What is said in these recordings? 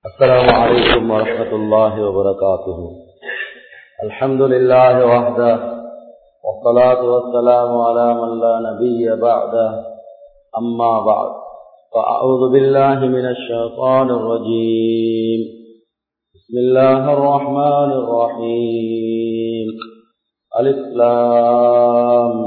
السلام عليكم ورحمة الله وبركاته الحمد لله وحده والصلاة والسلام على من لا نبي بعده أما بعد فأعوذ بالله من الشيطان الرجيم بسم الله الرحمن الرحيم الإسلام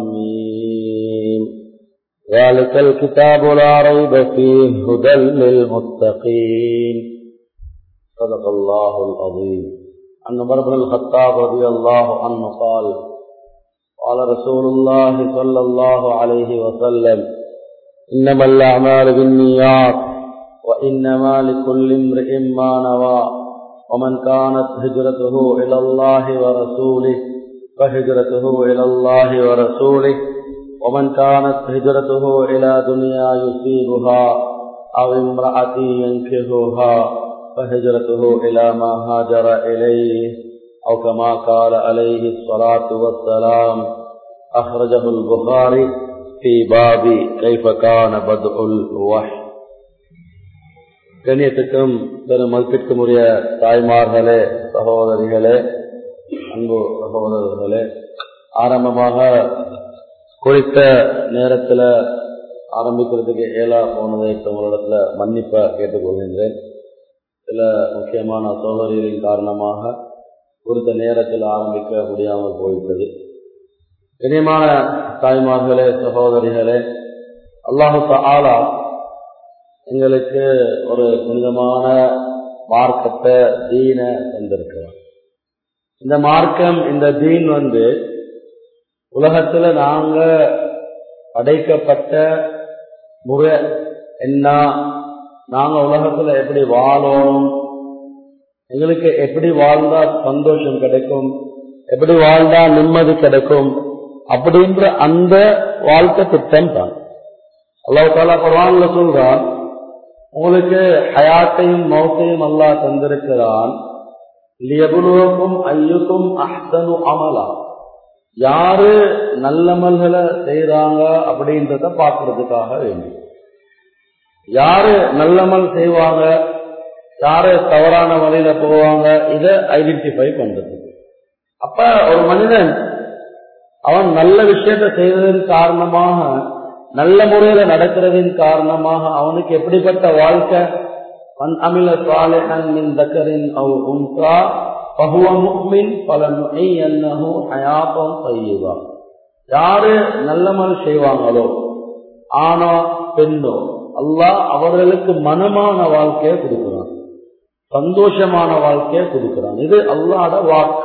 ذلك الكتاب لا ريب فيه هدى للمتقين صدق الله العظيم عن عمر بن الخطاب رضي الله عنه قال قال رسول الله صلى الله عليه وسلم إنما الأعمال بالنيات وإنما لكل امرئ ما نوى ومن كانت هجرته إلى الله ورسوله فهجرته إلى الله ورسوله ومن كانت هجرته إلى دنيا يصيبها أو امرأة ينكهها فهجرته إلى ما هاجر إليه أو كما قال عليه الصلاة والسلام أخرجه البخاري في باب كيف كان بدء الوحي கண்ணியத்துக்கும் பெரும் மதிப்பிற்கும் உரிய தாய்மார்களே சகோதரிகளே அன்பு சகோதரர்களே ஆரம்பமாக குறித்த நேரத்தில் ஆரம்பிக்கிறதுக்கு ஏலா போனதை உங்களிடத்துல மன்னிப்பை கேட்டுக்கொள்கின்றேன் சில முக்கியமான சோதரிகளின் காரணமாக குறித்த நேரத்தில் ஆரம்பிக்க முடியாமல் போய்விட்டது கனியமான தாய்மார்களே சகோதரிகளே அல்லாஹு ஆலா எங்களுக்கு ஒரு புனிதமான மார்க்கத்தை தீன தந்திருக்கிறார் இந்த மார்க்கம் இந்த தீன் வந்து உலகத்துல நாங்க படைக்கப்பட்ட முறை என்ன நாங்க உலகத்துல எப்படி வாழணும் எங்களுக்கு எப்படி வாழ்ந்தா சந்தோஷம் கிடைக்கும் எப்படி வாழ்ந்தா நிம்மதி கிடைக்கும் அப்படின்ற அந்த வாழ்க்கை திட்டம் தான் அல்லாஹ் தாலா குரான்ல சொல்றான் உங்களுக்கு ஹயாத்தையும் மௌத்தையும் அல்லாஹ் தந்திருக்கிறான் லியபுலுவக்கும் ஐயுக்கும் அஹ்தனு அமலா யாரு நல்லமல்களை செய்யறாங்க அப்படின்றத பாக்குறதுக்காக வேண்டி யாரு நல்லமல் செய்வாங்க யாரு தவறான வழியில போவாங்க இதை ஐடென்டிஃபை பண்றதுக்கு அப்ப ஒரு மனிதன் அவன் நல்ல விஷயத்த செய்ததன் காரணமாக நல்ல முறையில நடக்கிறதின் காரணமாக அவனுக்கு எப்படிப்பட்ட வாழ்க்கை அமில சாலைஹன் மின் தக்கரின் அவ் உன்சா பகுவ முக்மின் பல நுழையன்னஹு ஹயாத்தம் செய்யுவா யாரு நல்லமல் செய்வாங்களோ ஆணோ பெண்ணோ அல்லாஹ் அவர்களுக்கு மனமான வாழ்க்கையை கொடுக்கிறான் சந்தோஷமான வாழ்க்கையை கொடுக்கிறான் இது அல்லாட வாக்கு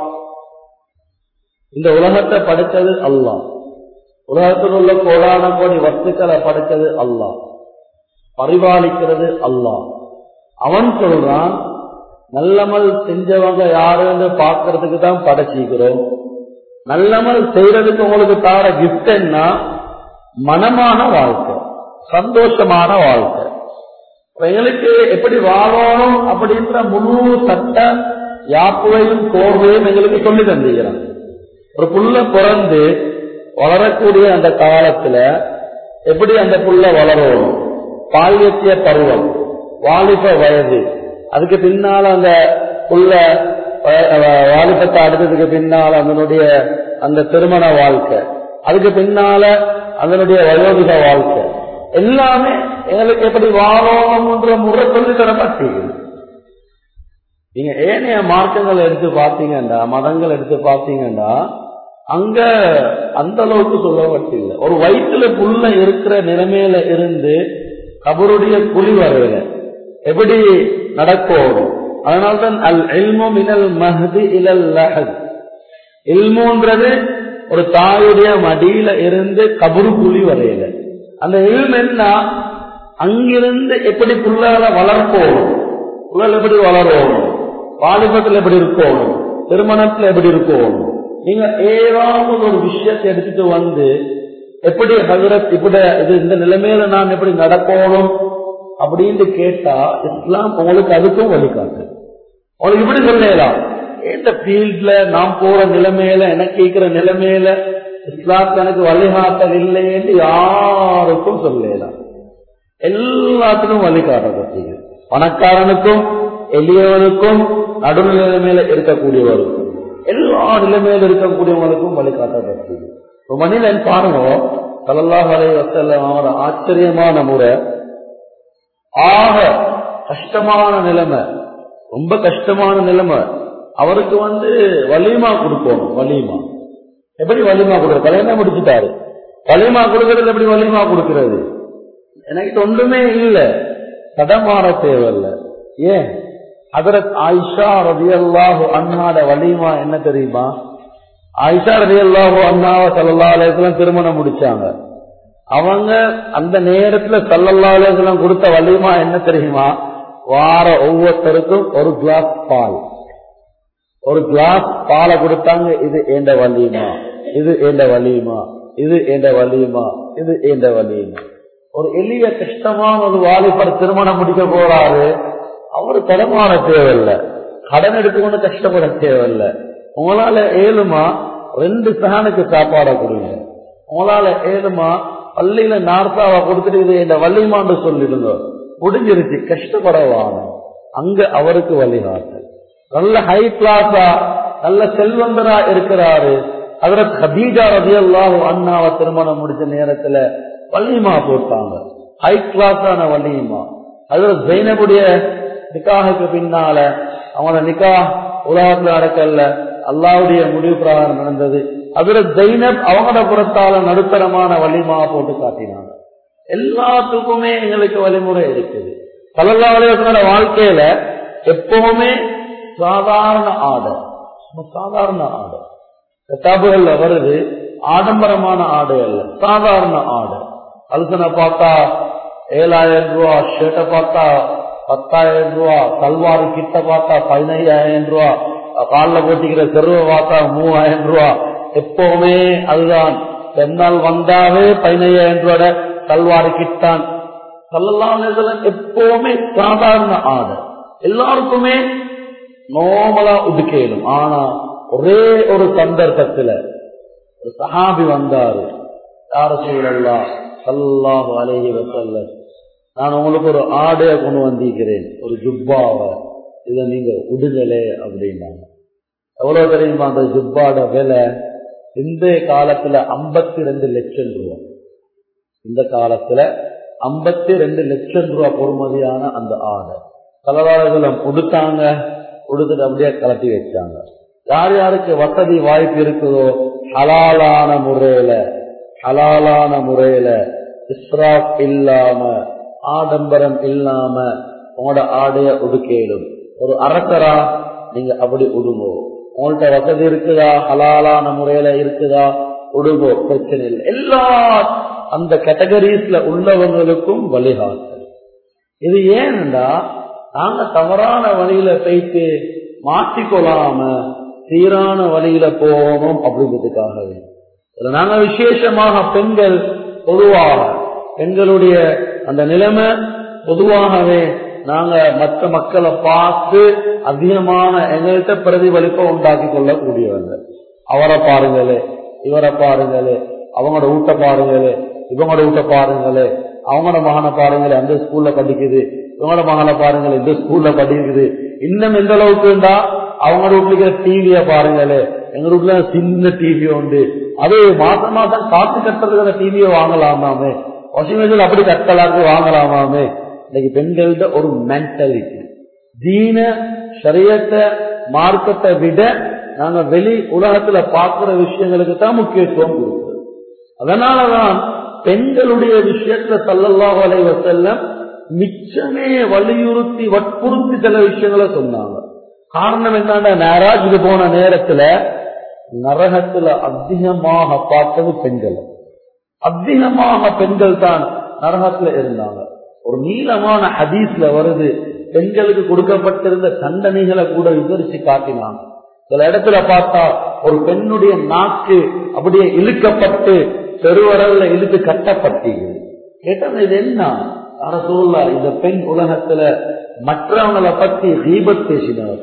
இந்த உலகத்தை படைத்தது அல்லாஹ் உலகத்தில் உள்ள கோடான கோடி வஸ்துக்களை படைத்தது அல்லாஹ் பரிபாலிக்கிறது அல்லாஹ் அவன் சொல்றான் நல்லமல் செஞ்சவங்க யாருன்னு பாக்குறதுக்கு தான் படைச்சிக்கிறோம் நல்லமல் செய்யறதுக்கு உங்களுக்கு தார கிஃப்ட் என்ன மனமான வாழ்க்கை சந்தோஷமான வாழ்க்கை எங்களுக்கு எப்படி வாழணும் அப்படின்ற முழு சட்ட யாப்புவையும் கோர்வையும் எங்களுக்கு சொல்லி தந்துகிறான் ஒரு புள்ள பிறந்து வளரக்கூடிய அந்த காலத்துல எப்படி அந்த புள்ள வளரும் பால்யத்திய பருவம் வாலிப வயது அதுக்கு பின்னால அந்த புள்ள வாலிபத்தை அடுத்ததுக்கு பின்னால அதனுடைய அந்த திருமண வாழ்க்கை அதுக்கு பின்னால அதனுடைய வயோதிக வாழ்க்கை எல்லாமே எங்களுக்கு எப்படி வாழணும்ன்ற முறை சொல்லி தரப்பட்டீங்க நீங்க ஏனைய மார்க்கங்கள் எடுத்து பார்த்தீங்கன்னா மதங்கள் எடுத்து பார்த்தீங்கன்னா அங்க அந்த அளவுக்கு சொல்லப்பட்டில்லை ஒரு வயிற்றுல புள்ள இருக்கிற நிலைமையில இருந்து கபருடைய குழி வரையில எப்படி நடக்கும் அதனால்தான் அல் எல்மோ மினல் மஹதி இலல் லஹத் இல்மோன்றது ஒரு தாயுடைய மடியில இருந்து கபரு குழி வரையில அந்த இல்ம் என்ன அங்கிருந்து எப்படி புள்ளகளை வளர்க்கணும் புள்ளல் எப்படி வளரும் வாலிபத்தில் எப்படி இருக்கணும் திருமணத்துல எப்படி இருக்கணும் நீங்க ஏதாவது ஒரு விஷயத்தை எடுத்துட்டு வந்து எப்படி ஹசரத் இப்படி இது இந்த நிலைமையில நான் எப்படி நடக்கணும் அப்படின்னு கேட்டா இஸ்லாம் உங்களுக்கு அதுக்கும் வழிகாட்டு உங்களுக்கு இப்படி சொல்லலாம் எந்த ஃபீல்ட்ல நான் போற நிலைமையில எனக்கு கேட்கிற நிலைமையில இஸ்லாத்துக்கு எனக்கு வழிகாட்டல் இல்லைன்னு யாருக்கும் சொல்லலாம் எல்லாத்துக்கும் வழிகாட்டப்பட்டீங்க பணக்காரனுக்கும் எளியவனுக்கும் நடுநிலைமையில இருக்கக்கூடியவருக்கும் எல்லா நிலைமையில இருக்கக்கூடியவங்களுக்கும் வழிகாட்டப்பட்டது ஒரு மனிதன் பாருங்க சல்லல்லாஹு அலைஹி வஸல்லம் அவர் ஆச்சரியமான முறை ஆக கஷ்டமான நிலைமை ரொம்ப கஷ்டமான நிலைமை அவருக்கு வந்து வலிமா கொடுக்கணும் வலிமா எப்படி வலிமா கொடுக்குறது கல்யாணம் முடிச்சுட்டாரு வலிமா கொடுக்கறது எப்படி வலிமா கொடுக்கிறது எனக்கு ஒன்றுமே இல்லை தடமாற தேவையில்ல ஏன் அதரத் ஆயிஷா ரதியல்லாஹு அண்ணாட வலிமா என்ன தெரியுமா ஆயிஷா ரதியல்லாஹு அண்ணாவை சல்லா அலையத்துல திருமணம் முடிச்சாங்க அவங்க அந்த நேரத்துல சல்லல்லா அலையத்துல கொடுத்த வலிமா என்ன தெரியுமா வார ஒவ்வொருத்தருக்கும் ஒரு கிளாஸ் பால் ஒரு கிளாஸ் பாலை கொடுத்தாங்க இது ஏண்ட வலியுமா இது ஏண்ட வலியுமா இது ஏண்ட வலியுமா இது ஏண்ட வலியுமா ஒரு எளிய கஷ்டமான ஒரு வாலிபர் திருமணம் முடிக்க போறாரு அவரு தடமான தேவையில்லை கடன் எடுத்துக்கொண்டு கஷ்டப்பட தேவையில்லை உங்களால ஏழுமா ரெண்டு சகானுக்கு சாப்பாட கொடுங்க உங்களால ஏழுமா பள்ளியில நார்த்தாவா கொடுத்துட்டு இது இந்த வள்ளிமான்னு சொல்லிடுங்க முடிஞ்சிருச்சு கஷ்டப்படவான அங்க அவருக்கு வழிகாட்டல் நல்ல ஹை கிளாஸா நல்ல செல்வந்தரா இருக்கிறாரு அதுல ஹபீஜா ரதி அல்லாஹ் அண்ணாவை திருமணம் முடிச்ச நேரத்துல வள்ளிமா போட்டாங்க ஹை கிளாஸான வள்ளிமா அதுல ஜெயினபுடைய நிக்காகுக்கு பின்னால அவங்களோட நிக்கா உலகத்துல நடக்கல அல்லாவுடைய முடிவு பிரகாரம் நடந்தது அதுல ஜெயினப் அவங்களோட புறத்தால நடுத்தரமான வள்ளிமா போட்டு காட்டினாங்க எல்லாத்துக்குமே எங்களுக்கு வழிமுறை இருக்குது கலல்லாவளையோட வாழ்க்கையில எப்பவுமே சாதாரண ஆடை சாதாரண ஆடை கிதாபுகள்ல வருது ஆடம்பரமான ஆடை அல்ல சாதாரண ஆடை அல்சனை பார்த்தா ஏழாயிரம் ரூபா ஷர்ட்டை பார்த்தா பத்தாயிரம் ரூபா கல்வாறு கிட்ட பார்த்தா பதினையாயிரம் ரூபா காலில் போட்டிக்கிற செருவை பார்த்தா மூவாயிரம் ரூபா எப்பவுமே அதுதான் பெண்ணால் வந்தாவே பதினையாயிரம் ரூபாய் கல்வாறு கிட்டான் சொல்லலாம் எப்பவுமே சாதாரண ஆடை எல்லாருக்குமே நோமலா உடுக்கையிடும் ஆனா ஒரே ஒரு சந்தர்ப்பத்துல ஒரு சஹாபி வந்தாரு யார சூழல்லா சல்லாஹு அலேஹி வசல்ல நான் உங்களுக்கு ஒரு ஆடைய கொண்டு வந்திருக்கிறேன் ஒரு ஜுப்பாவை இதை நீங்க உடுங்களே அப்படின்னாங்க எவ்வளவு தெரியுமா அந்த ஜுப்பாட விலை இந்த காலத்துல ஐம்பத்தி ரெண்டு லட்சம் ரூபா இந்த காலத்துல ஐம்பத்தி ரெண்டு லட்சம் ரூபா பொறுமதியான அந்த ஆடை கலவாளர்களும் உடுத்தாங்க உடுத்துட்டு அப்படியே கலட்டி வச்சாங்க யார் யாருக்கு வசதி வாய்ப்பு இருக்குதோ ஹலாலான முறையில ஹலாலான முறையில இஸ்ராப் இல்லாம ஆடம்பரம் இல்லாம உங்களோட ஆடைய உடுக்கையிடும் ஒரு அரசரா நீங்க அப்படி உடுங்கோ உங்கள்ட்ட வசதி இருக்குதா ஹலாலான முறையில இருக்குதா உடுங்கோ பிரச்சனை இல்லை எல்லா அந்த கேட்டகரிஸ்ல உள்ளவங்களுக்கும் வழிகாட்டல் இது ஏன்டா நாங்க தவறான வழியில போயிட்டு மாற்றிக்கொள்ளாம சீரான வழியில போகணும் அப்படிங்கிறதுக்காகவே நாங்க விசேஷமாக பெண்கள் பொதுவாக பெண்களுடைய அந்த நிலைமை பொதுவாகவே நாங்க மற்ற மக்களை பார்த்து அதிகமான எங்கள்கிட்ட பிரதிபலிப்பை உண்டாக்கி கொள்ளக்கூடியவங்க அவரை பாருங்களே இவரை பாருங்களே அவங்களோட ஊட்ட பாருங்களே இவங்களோட ஊட்ட பாருங்களே அவங்களோட மகனை பாருங்களே அந்த ஸ்கூல்ல படிக்குது இவங்களோட மகனை பாருங்களே இந்த ஸ்கூல்ல படிக்குது இன்னும் எந்த அளவுக்கு இருந்தா அவங்க வீட்டுல டிவிய பாருங்களே எங்க வீட்டுல சின்ன டிவி உண்டு அது மாசம் மாசம் காசு கட்டுறதுக்கு டிவியை வாங்கலாமாமே வாஷிங் மிஷின் அப்படி கட்டலாக்கு வாங்கலாமாமே இன்னைக்கு பெண்கள்கிட்ட ஒரு மென்டாலிட்டி தீன சரியத்தை மார்க்கத்தை விட நாங்க வெளி உலகத்துல பார்க்கிற விஷயங்களுக்கு தான் முக்கியத்துவம் கொடுக்கிறோம் அதனாலதான் பெண்களுடைய விஷயத்துல சல்லல்லாஹு அலைஹி வஸல்லம் மிச்சமே வலியுறுத்தி வற்புறுத்தி சில விஷயங்களை சொன்னாங்க காரணம் என்னன்னா நாராஜுக்கு போன நேரத்துல நரகத்துல அதிகமாக பார்த்தது பெண்கள் அதிகமாக பெண்கள் தான் நரகத்துல இருந்தாங்க ஒரு நீளமான ஹதீஸ்ல வருது பெண்களுக்கு கொடுக்கப்பட்டிருந்த தண்டனைகளை கூட விவரிச்சு காட்டினாங்க சில இடத்துல பார்த்தா ஒரு பெண்ணுடைய நாக்கு அப்படியே இழுக்கப்பட்டு பெருவரல்ல இழுத்து கட்டப்பட்டீர்கள் கேட்டது இது என்ன யார சொல்லல இந்த பெண் உலகத்துல மற்றவங்களை பத்தி தீபத் பேசினார்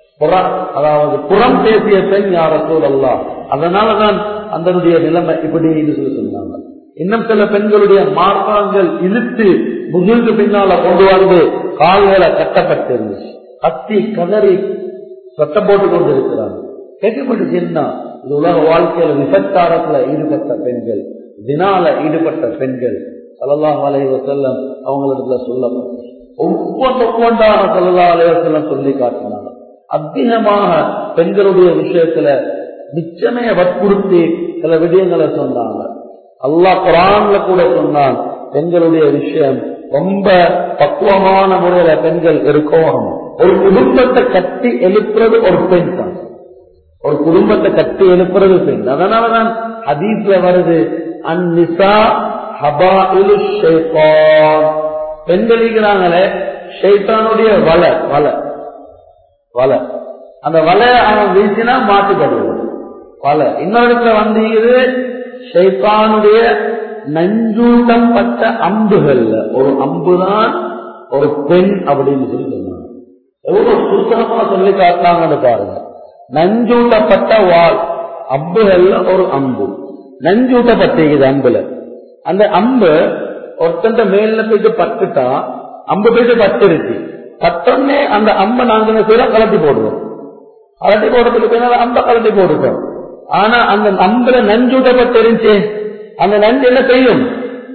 அதாவது புறம் பேசிய பெண் யார சூழல்லாம் அதனாலதான் அதனுடைய நிலைமை இப்படி சொல்லி சொன்னாங்க இன்னும் சில பெண்களுடைய மார்க்கங்கள் இழுத்து முதுகுக்கு பின்னால கொண்டு வந்து கால்களை கட்டப்பட்டிருந்துச்சு கத்தி கதறி சத்தம் போட்டுக் கொண்டிருக்கிறாங்க கேட்கப்பட்டு என்ன இது உலக வாழ்க்கையில விபச்சாரத்துல ஈடுபட்ட பெண்கள் தினால ஈடுபட்ட பெண்கள் சல்லல்லாஹு அலைஹி வஸல்லம் அவங்களிடத்துல சொல்லப்பட்டு ஒவ்வொன்று ஒவ்வொன்றாக சல்லல்லாஹு அலைஹி வஸல்லம் சொல்லி காட்டினாங்க அதிகமாக பெண்களுடைய விஷயத்துல நிச்சயமே வற்புறுத்தி சில விடயங்களை சொன்னாங்க அல்லாஹ் குரான்ல கூட சொன்னான் பெண்களுடைய விஷயம் ரொம்ப பக்குவமான முறையில பெண்கள் இருக்கணும் ஒரு குடும்பத்தை கட்டி எழுப்புறது ஒரு பெண் தான் ஒரு குடும்பத்தை கட்டி எழுப்புறது பெண் அதனாலதான் ஹதீஸ்ல வருது அந்நிசா ஹபாயிலு ஷைத்தான் பெண்கள் இருக்கிறாங்களே ஷைத்தானுடைய வலை வலை வலை அந்த வலை அவன் வீசினா மாட்டுப்படுவது வலை இன்னொரு இடத்துல வந்தீங்க ஷைத்தானுடைய நஞ்சூட்டப்பட்ட அம்புகள்ல ஒரு அம்புதான் ஒரு பெண் அப்படின்னு சொல்லி சொன்னாங்க எவ்வளவு சுத்தமா சொல்லி காட்டினாங்கன்னு பாருங்க நஞ்சூட்டப்பட்ட வால் அம்புகள்ல ஒரு அம்பு நஞ்சூட்டப்பட்டிருக்குது அம்புல அந்த அம்பு ஒருத்தந்த மேல போயிட்டு பட்டுட்டா அம்பு போயிட்டு பட்டுருச்சு பட்டோடனே அந்த அம்பை நாங்க என்ன செய்யறோம் கலட்டி போடுவோம் கலட்டி போடுறதுக்கு பின்னால அம்பை கலட்டி போடுறோம் ஆனா அந்த அம்புல நஞ்சூட்டப்பட்டிருந்துச்சு அந்த நஞ்சு என்ன செய்யும்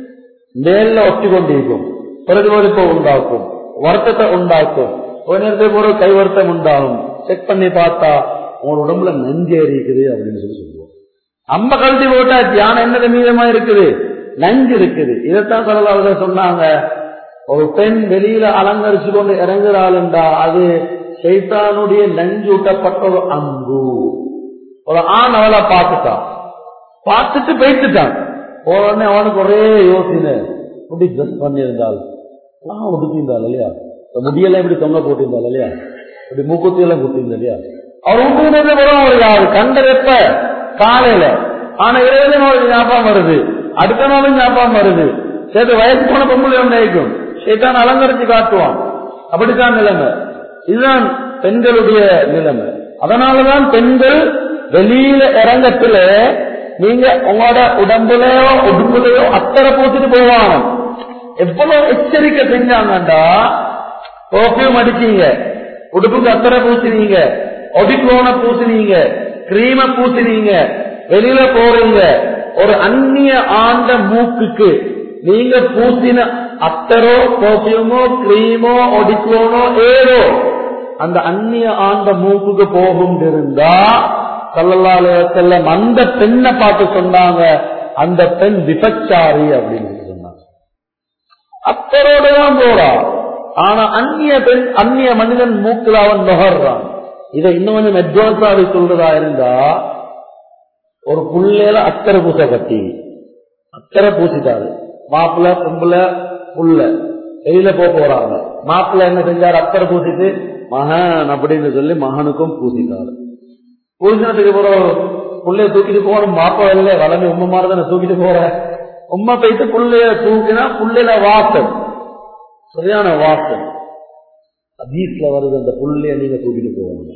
மேல ஒட்டி கொண்டிருக்கும் பிரதிபலிப்பை உண்டாக்கும் வருத்தத்தை உண்டாக்கும் ஒரு நேரத்துக்கு ஒரு கை வருத்தம் உண்டாகும் செக் பண்ணி பார்த்தா உங்க உடம்புல நஞ்சு இருக்குது அப்படின்னு சொல்லி சொல்லுவோம் அம்ப கழட்டி போட்டா தியானம் என்னது மீதமா இருக்குது நஞ்சு இருக்குது இதைத்தான் சொல்லலாவது சொன்னாங்க ஒரு பெண் வெளியில அலங்கரிச்சு கொண்டு இறங்குறாளுண்டா அது சைத்தானுடைய நஞ்சூட்டப்பட்ட ஒரு அம்பு ஒரு ஆண் அவளை பார்த்துட்டான் பார்த்துட்டு போயிட்டுட்டான் உடனே அவனுக்கு ஒரே யோசனை இப்படி ட்ரெஸ் பண்ணியிருந்தாள் எல்லாம் உடுத்திருந்தாள் இல்லையா முடியெல்லாம் இப்படி தொங்க போட்டிருந்தாள் இல்லையா இப்படி மூக்குத்தி எல்லாம் குத்திருந்தா இல்லையா அவர் உண்டு வரும் ஒரு யாரு கண்ட வெப்ப காலையில ஆனா இரவு நாள் ஞாபகம் வருது அடுத்த நாளும் ஞாபகம் வருது சேர்த்து வயசு போன பொம்பளை உண்டாயிருக்கும் சேத்தான் அலங்கரிச்சு காட்டுவான் அப்படித்தான் நிலைமை இதுதான் பெண்களுடைய நிலைமை அதனாலதான் பெண்கள் வெளியில இறங்கத்துல நீங்க உங்களோட உடம்புலயோ உடுப்புலையோ அத்தரை பூச்சிட்டு போவாங்க எவ்வளவு எச்சரிக்கை செஞ்சாங்கண்டா பர்ஃபியூம் அடிச்சீங்க உடுப்புக்கு அத்தரை பூசினீங்க ஒடிக்ளோன பூசினீங்க கிரீம பூசினீங்க வெளியில போறீங்க ஒரு அந்நிய ஆண்ட மூக்குக்கு நீங்க பூசின அத்தரோ பர்ஃபியூமோ கிரீமோ ஒடிக்ளோனோ ஏதோ அந்த அந்நிய ஆண்ட மூக்குக்கு போகும் இருந்தா செல்லம் அந்த பெண்ணை பார்த்து சொன்னாங்க அந்த பெண் விபச்சாரி அப்படின்னு சொன்னாங்க அத்தரோட தான் போறா ஆனா அந்நிய பெண் அந்நிய மனிதன் மூக்கில் அவன் நுகர்றான் இதை இன்னும் கொஞ்சம் அட்வான்ஸாக சொல்றதா இருந்தா ஒரு புள்ளையில அத்தரை பூச கட்டி அத்தரை பூசிட்டாரு மாப்பிள்ள பொம்பளை புள்ள வெளியில போக போறாங்க மாப்பிள்ள என்ன செஞ்சாரு அத்தரை பூசிட்டு மகன் அப்படின்னு சொல்லி மகனுக்கும் பூசிட்டாரு பூசினத்துக்கு பிறகு புள்ளைய தூக்கிட்டு போகணும் மாப்பிள்ள இல்லை வளர்ந்து உண்மை மாதிரி தானே தூக்கிட்டு போற உண்மை போயிட்டு புள்ளைய தூக்கினா புள்ளையில வாசல் சரியான வாசல் அதீஸ்ல வருது அந்த புள்ளைய நீங்க தூக்கிட்டு போவாங்க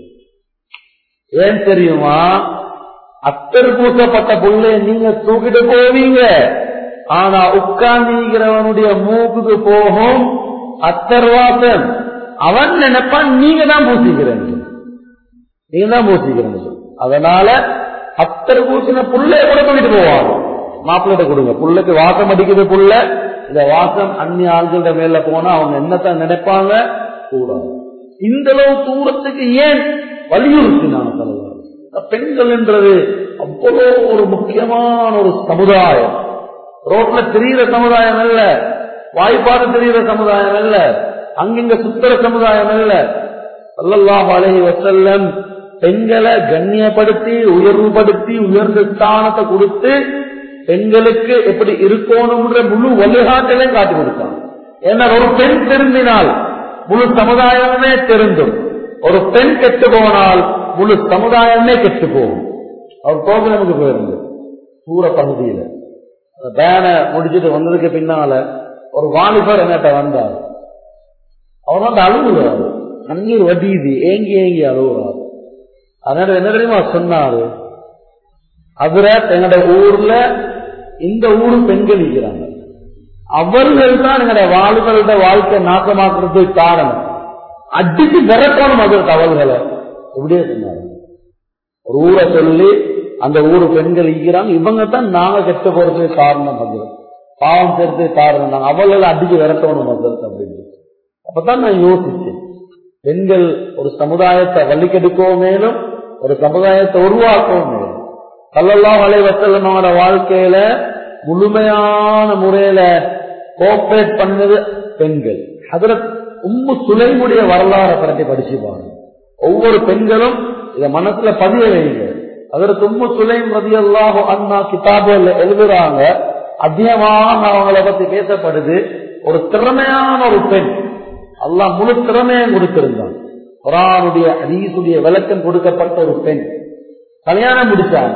ஏன் தெரியுமா அத்தர் பூசப்பட்ட புள்ளைய நீங்க தூக்கிட்டு போவீங்க ஆனா உட்கார்ந்திருக்கிறவனுடைய மூக்குக்கு போகும் அத்தர் வாசன் அவன் நினைப்பான் நீங்க தான் பூசிக்கிறேன் நீங்க தான் பூசிக்கிறேன் அதனால அத்தர் பூசின புள்ளைய கூட தூக்கிட்டு போவாங்க மாப்பிள்ளைகிட்ட கொடுங்க புள்ளைக்கு வாசம் அடிக்குது புள்ள இந்த வாசம் அந்நிய ஆள்கிட்ட மேல போனா அவங்க என்னத்தான் நினைப்பாங்க கூடாது இந்த அளவு தூரத்துக்கு ஏன் வலியுறுத்தினாங்க சொல்லலாம் பெண்கள் என்றது அவ்வளோ ஒரு முக்கியமான ஒரு சமுதாயம் ரோட்ல தெரிகிற சமுதாயம் அல்ல வாய்ப்பாடு தெரிகிற சமுதாயம் அல்ல அங்கிங்க சுத்தர சமுதாயம் அல்ல அல்லல்லாஹ் அலஹி வசல்லம் பெண்களை கண்ணியப்படுத்தி உயர்வுபடுத்தி உயர்ந்த ஸ்தானத்தை கொடுத்து பெண்களுக்கு எப்படி இருக்கணும்ன்ற முழு வழிகாட்டலையும் காட்டி கொடுத்தாங்க ஏன்னா ஒரு பெண் திருந்தினால் முழு சமுதாயமே திருந்தும் ஒரு பெண் கெட்டு போனால் முழு சமுதாயமே கெட்டு போகும் அவர் ப்ரோக்ராமுக்கு போயிருந்து தூர பகுதியில அந்த பேனை முடிச்சுட்டு வந்ததுக்கு பின்னால ஒரு வாலிபர் என்னட்ட வந்தார் அவர் வந்து அழுகுறாரு கண்ணீர் வடியுது ஏங்கி ஏங்கி அழுகுறாரு அதனால என்ன தெரியுமா சொன்னாரு அதுல எங்கட ஊர்ல இந்த ஊரு பெண்கள் இருக்கிறாங்க அவர்கள் தான் எங்கட வாலிபர்களோட வாழ்க்கை நாசமாக்குறதுக்கு காரணம் அடிச்சு விரட்டணும் அது தவறுகளை எப்படியே சொன்னாங்க ஒரு ஊரை சொல்லி அந்த ஊரு பெண்கள் ஈக்கிறாங்க இவங்க தான் நாங்க கெட்ட போறதுக்கு காரணம் பண்றோம் பாவம் சேர்த்து காரணம் நாங்க அவளை அடிச்சு விரட்டணும் மதம் அப்படின்னு அப்பதான் நான் யோசிச்சேன் பெண்கள் ஒரு சமுதாயத்தை வள்ளிக்கெடுக்கவும் மேலும் ஒரு சமுதாயத்தை உருவாக்கவும் மேலும் கல்லெல்லாம் வலைவத்தலனோட வாழ்க்கையில முழுமையான முறையில கோஆபரேட் பண்ணது பெண்கள் அதுல உம்மு சுலைமுடைய வரலாறு பரட்டி படிச்சு பாருங்க ஒவ்வொரு பெண்களும் இத மனசுல பதிய வைங்க அதற்கு உம்மு சுலைம் ரதி அல்லாஹோ அண்ணா கிதாபுல எழுதுறாங்க அதிகமாக அவங்கள பத்தி பேசப்படுது ஒரு திறமையான ஒரு பெண் அல்லாஹ் முழு திறமையும் கொடுத்திருந்தான் குரானுடைய ஹதீசுடைய விளக்கம் கொடுக்கப்பட்ட ஒரு பெண் கல்யாணம் முடிச்சாங்க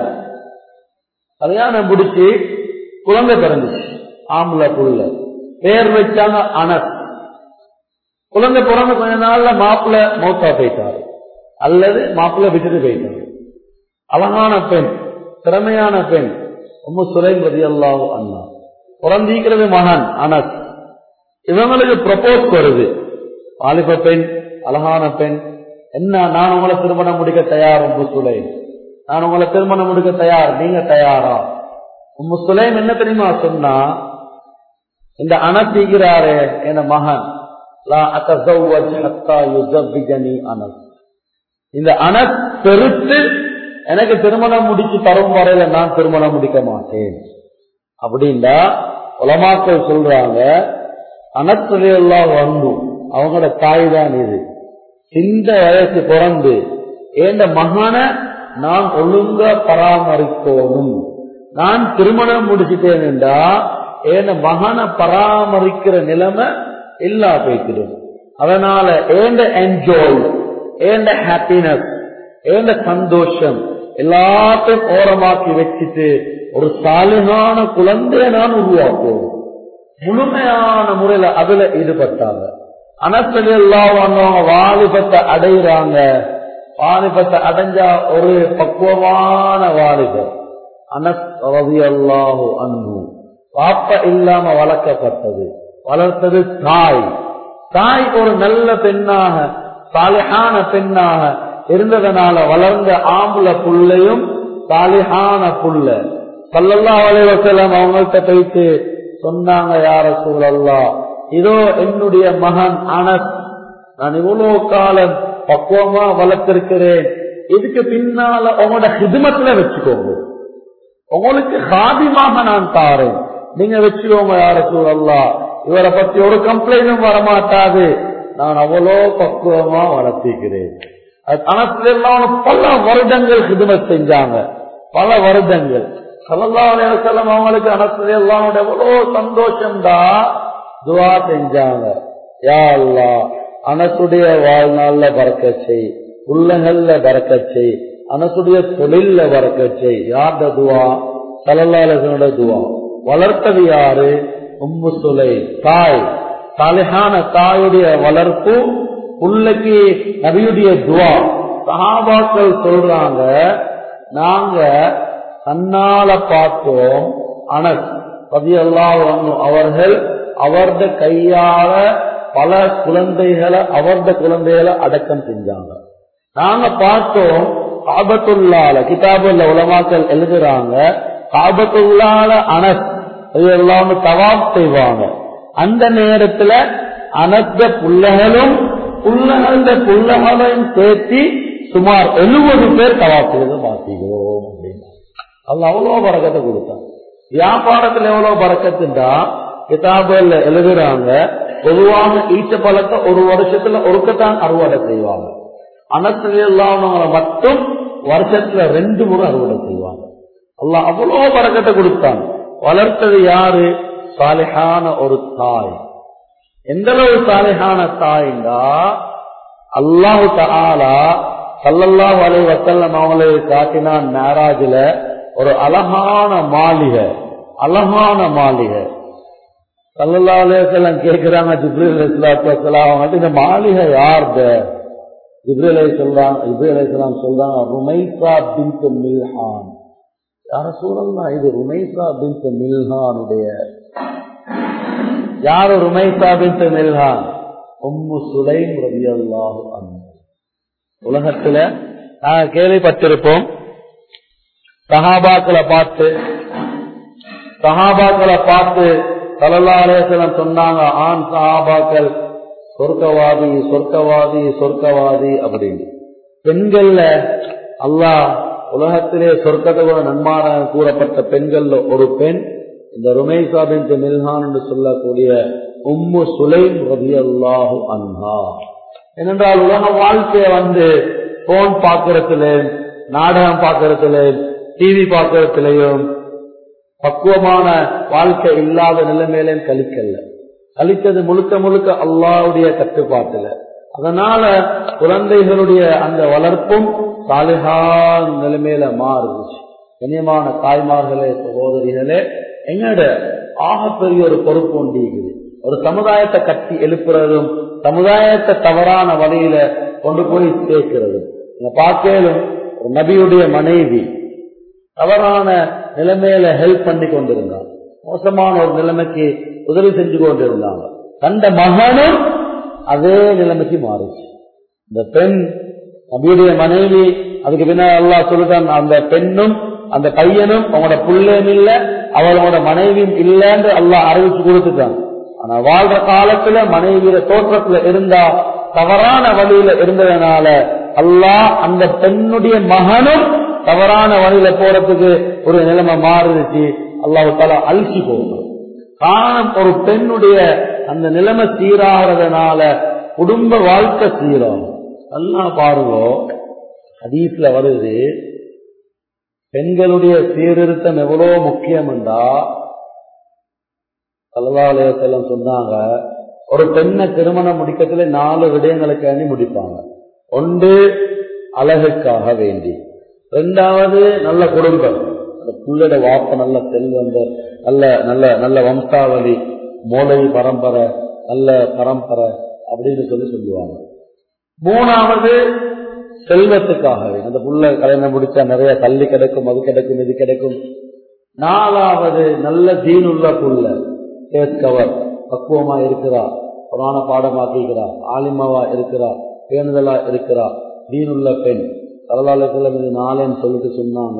கல்யாணம் முடிச்சு குழந்தை பிறந்துச்சு ஆம்பளை புள்ள பேர் வச்சாங்க அனஸ் குழந்தை பிறந்த கொஞ்ச நாள்ல மாப்பிள்ள மௌத்தா போயிட்டாரு அல்லது மாப்பிள்ள விட்டுட்டு போயிட்டாரு அழகான பெண் திறமையான பெண் உம்மு சுலைம் ரதி அல்லாஹு அண்ணா பிறந்திக்கிறது மகன் அனஸ் இவங்களுக்கு ப்ரப்போஸ் வருது வாலிப பெண் அழகான பெண் என்ன நான் உங்களை திருமணம் முடிக்க தயார் உம்மு சுலைம் நான் உங்களை திருமணம் முடிக்க தயார் நீங்க தயாரா உம்மு சுலைம் என்ன தெரியுமா சொன்னா இந்த அனத்தீகிறாரே என் மகன் லா அத்தஸவ்வஜ் ஹத்தா யுஸவ்விஜனி அனஸ் இந்த அனஸ் பெருத்து எனக்கு திருமணம் முடிச்சு தரும் வரையில நான் திருமணம் முடிக்க மாட்டேன் அப்படின்னா உலமாக்கள் சொல்றாங்க அனத்துறையெல்லாம் வந்து அவங்களோட தாய் தான் இது இந்த வயசு பிறந்து ஏண்ட மகனை நான் ஒழுங்கா பராமரிக்கணும் நான் திருமணம் முடிச்சுட்டேன்டா ஏண்ட மகனை பராமரிக்கிற நிலைமை இல்லா போய்க்கிறோம் அதனால ஏண்ட என்ஜாய் ஏண்ட ஹாப்பினஸ் ஏண்ட சந்தோஷம் எல்லாத்தையும் ஓரமாக்கி வச்சுட்டு ஒரு சாலிகான குழந்தைய நான் உருவாக்குவோம் முழுமையான முறையில அதுல ஈடுபட்டாங்க அனசல் எல்லாம் வாலிபத்தை அடையிறாங்க வாலிபத்தை அடைஞ்சா ஒரு பக்குவமான வாலிபர் அனஸ் ரவி அல்லாஹு அன்பு பாப்ப இல்லாம வளர்க்கப்பட்டது வளர்த்தது தாய் தாய் ஒரு நல்ல பெண்ணாக சாலிஹான பெண்ணாக இருந்ததனால வளர்ந்த ஆம்புல புள்ளையும் சாலிஹான புள்ள சல்லல்லா அலைவசலம் அவங்கள்ட்ட போயிட்டு சொன்னாங்க யார சூழல்லா இதோ என்னுடைய மகன் அனஸ் நான் இவ்வளவு காலம் பக்குவமா வளர்த்திருக்கிறேன் இதுக்கு பின்னால உங்களோட ஹிதுமத்துல வச்சுக்கோங்க உங்களுக்கு ஹாதிமாக நான் தாரேன் நீங்க வச்சுக்கோங்க யார சூழல்லா இவரை பத்தி ஒரு கம்ப்ளைண்டும் வரமாட்டாது நான் அவ்வளோ பக்குவமா வளர்த்திக்கிறேன் அனஸ்லாம் பல வருடங்கள் ஹிதுமத் செஞ்சாங்க பல வருடங்கள் சல்லா அலையம் அவங்களுக்கு அனஸ்லாம் எவ்வளோ சந்தோஷம்டா துவா செஞ்சாங்க யா அல்லா அனசுடைய வாழ்நாள்ல பறக்க செய் உள்ளங்கள்ல பறக்க செய் அனசுடைய தொழில்ல பறக்க செய் யார்ட துவா சலல்லாலோட துவா வளர்த்தது யாரு உம்மு சுலை தாய் சாலிஹான தாயுடைய வளர்ப்பு புள்ளைக்கு நபியுடைய துவா சஹாபாக்கள் சொல்றாங்க நாங்க கண்ணால பார்த்தோம் அனஸ் பதியெல்லாம் அவர்கள் அவர்த கையால பல குழந்தைகளை அவர்த குழந்தைகளை அடக்கம் செஞ்சாங்க நாங்க பார்த்தோம் காபத்துள்ளால கிதாபுல்ல உலமாக்கள் எழுதுறாங்க காபத்துள்ளால அனஸ் எல்லாம் தவாப் செய்வாங்க அந்த நேரத்துல அனத்த புள்ளகளும் புள்ளகள புள்ளகளையும் சேர்த்தி சுமார் எழுபது பேர் தவாப் செய்து மாத்திக்கிறோம் அப்படின்னு அது அவ்வளவு பறக்கத்தை கொடுத்தான் வியாபாரத்துல எவ்வளவு பறக்கத்துண்டா கிதாபுல எழுதுறாங்க பொதுவாக ஈச்ச பழத்தை ஒரு வருஷத்துல ஒருக்கத்தான் அறுவடை செய்வாங்க அனத்துல இல்லாதவங்களை மட்டும் வருஷத்துல ரெண்டு முறை அறுவடை செய்வாங்க அல்ல அவ்வளோ பறக்கத்தை கொடுத்தான் வளர்த்தது யாரு சாலிஹான ஒரு தாய் எந்த அளவு சாலிஹான தாய்ண்டா அல்லாஹு தாலா சல்லல்லாஹு அலை வசல்லம் அவங்களை காட்டினான் மேராஜில ஒரு அழகான மாளிகை அழகான மாளிகை சல்லல்லா அலையம் கேட்கிறாங்க ஜிப்ரீல் அலிஸ்லாத்துலாம் அவங்க இந்த மாளிகை யார்த ஜிப்ரீல் அலி சொல்றாங்க ஜிப்ரீல் அலிஸ்லாம் சொல்றாங்க ருமைசா பின் மில்ஹான் யார சூழல்லாம் இது ருமைசா பின் மில்ஹானுடைய யாரு ருமைசா பின் மில்ஹான் உம்மு சுலைம் ரபியல்லாஹு அன்ஹு உலகத்துல நாங்க கேள்விப்பட்டிருப்போம் சஹாபாக்களை பார்த்து சஹாபாக்களை பார்த்து தலல்லாரேசனம் சொன்னாங்க ஆண் சஹாபாக்கள் சொர்க்கவாதி சொர்க்கவாதி சொர்க்கவாதி அப்படின்னு பெண்கள்ல அல்லாஹ் உலகத்திலே சொர்க்கத்தோட நன்மான கூறப்பட்ட பெண்கள்ல ஒரு பெண் இந்த ருமேசா பின் மில்ஹான் என்று சொல்லக்கூடிய உம்மு சுலைம் ரவி அல்லாஹு அன்ஹா ஏனென்றால் உலக வாழ்க்கைய வந்து போன் பார்க்கறதுல நாடகம் பார்க்கறதுல டிவி பார்க்கறதுலயும் பக்குவமான வாழ்க்கை இல்லாத நிலைமையிலும் கழிக்கல கழித்தது முழுக்க முழுக்க அல்லாவுடைய கட்டுப்பாட்டுல அதனால குழந்தைகளுடைய அந்த வளர்ப்பும் சாலிகான் நிலைமையில மாறுச்சு கண்ணியமான தாய்மார்களே சகோதரிகளே எங்கட ஆகப்பெரிய ஒரு பொறுப்பு ஒன்றிக்குது ஒரு சமுதாயத்தை கட்டி எழுப்புறதும் சமுதாயத்தை தவறான வழியில கொண்டு போய் சேர்க்கிறதும் நீங்க பார்க்கலும் ஒரு நபியுடைய மனைவி தவறான நிலைமையில ஹெல்ப் பண்ணி கொண்டிருந்தாங்க மோசமான ஒரு நிலைமைக்கு உதவி செஞ்சு கொண்டிருந்தாங்க கண்ட மகனும் அதே நிலைமைக்கு மாறிச்சு இந்த பெண் நபியுடைய மனைவி அதுக்கு பின்னால் அல்லா சொல்லுதான் அந்த பெண்ணும் அந்த பையனும் அவங்களோட புள்ளையும் இல்ல அவளோட மனைவியும் இல்லைன்னு அல்லாஹ் அறிவிச்சு கொடுத்துட்டாங்க ஆனா வாழ்ற காலத்துல மனைவியில தோற்றத்துல இருந்தா தவறான வழியில இருந்ததுனால அல்லாஹ் அந்த பெண்ணுடைய மகனும் தவறான வழியில போறதுக்கு ஒரு நிலைமை மாறிடுச்சு அல்லாஹு தாலா அழிச்சு போகும் காரணம் ஒரு பெண்ணுடைய அந்த நிலைமை சீராகிறதுனால குடும்ப வாழ்க்கை சீராகும் நல்லா பாருங்க ஹதீஸ்ல வருது பெண்களுடைய சீர்திருத்தம் எவ்வளவு முக்கியம் என்றா செல்லம் சொன்னாங்க ஒரு பெண்ணை திருமணம் முடிக்கத்துல நாலு விடயங்களுக்காண்டி முடிப்பாங்க ஒன்று அழகுக்காக வேண்டி ரெண்டாவது நல்ல குடும்பம் அந்த புள்ளட வாப்ப நல்ல செல்வந்தர் நல்ல நல்ல நல்ல வம்சாவளி மூளை பரம்பரை நல்ல பரம்பரை அப்படின்னு சொல்லி சொல்லுவாங்க மூணாவது செல்வத்துக்காக அந்த புள்ள கல்யாணம் முடிச்சா நிறைய தள்ளி கிடைக்கும் அது கிடைக்கும் இது கிடைக்கும் நாலாவது நல்ல தீனுள்ள புள்ள கேட்கவர் பக்குவமா இருக்கிறா புராண பாடமாக்குகிறா ஆலிமாவா இருக்கிறா பேணுதலா இருக்கிறா தீனுள்ள பெண் சரதாலத்தில் இது நாளேன்னு சொல்லிட்டு சொன்னாங்க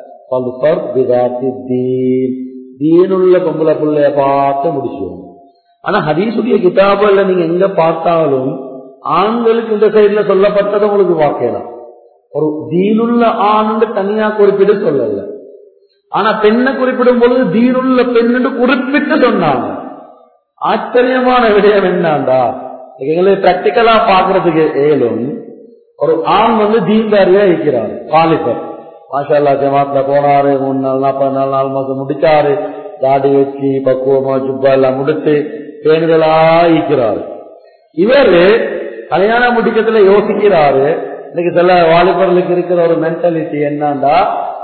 தீனுள்ள பொம்பளை பிள்ளைய பார்த்து முடிச்சுவோம் ஆனா ஹதீசுடைய கிதாபுல நீங்க எங்க பார்த்தாலும் ஆண்களுக்கு இந்த சைட்ல சொல்லப்பட்டதை உங்களுக்கு பார்க்கலாம் ஒரு தீனுள்ள ஆண்டு தனியா குறிப்பிட்டு சொல்லல ஆனா பெண்ணை குறிப்பிடும் பொழுது தீனுள்ள பெண்ணு குறிப்பிட்டு சொன்னாங்க ஆச்சரியமான விடயம் என்னண்டா எங்களுக்கு பிராக்டிக்கலா பாக்குறதுக்கு ஏலும் ஒரு ஆண் வந்து தீன்தாரியா இருக்கிறார் வாலிபர் மாஷல்லா ஜமாத்ல போனாரு மூணு நாள் நாற்பது நாள் நாலு மாசம் முடிச்சாரு தாடி வச்சு பக்குவமா ஜுப்பா எல்லாம் முடித்து பேணுதலா இருக்கிறாரு இவரு கல்யாணம் முடிக்கிறதுல யோசிக்கிறாரு இன்னைக்கு சில வாலிபர்களுக்கு இருக்கிற ஒரு மென்டாலிட்டி என்னன்னா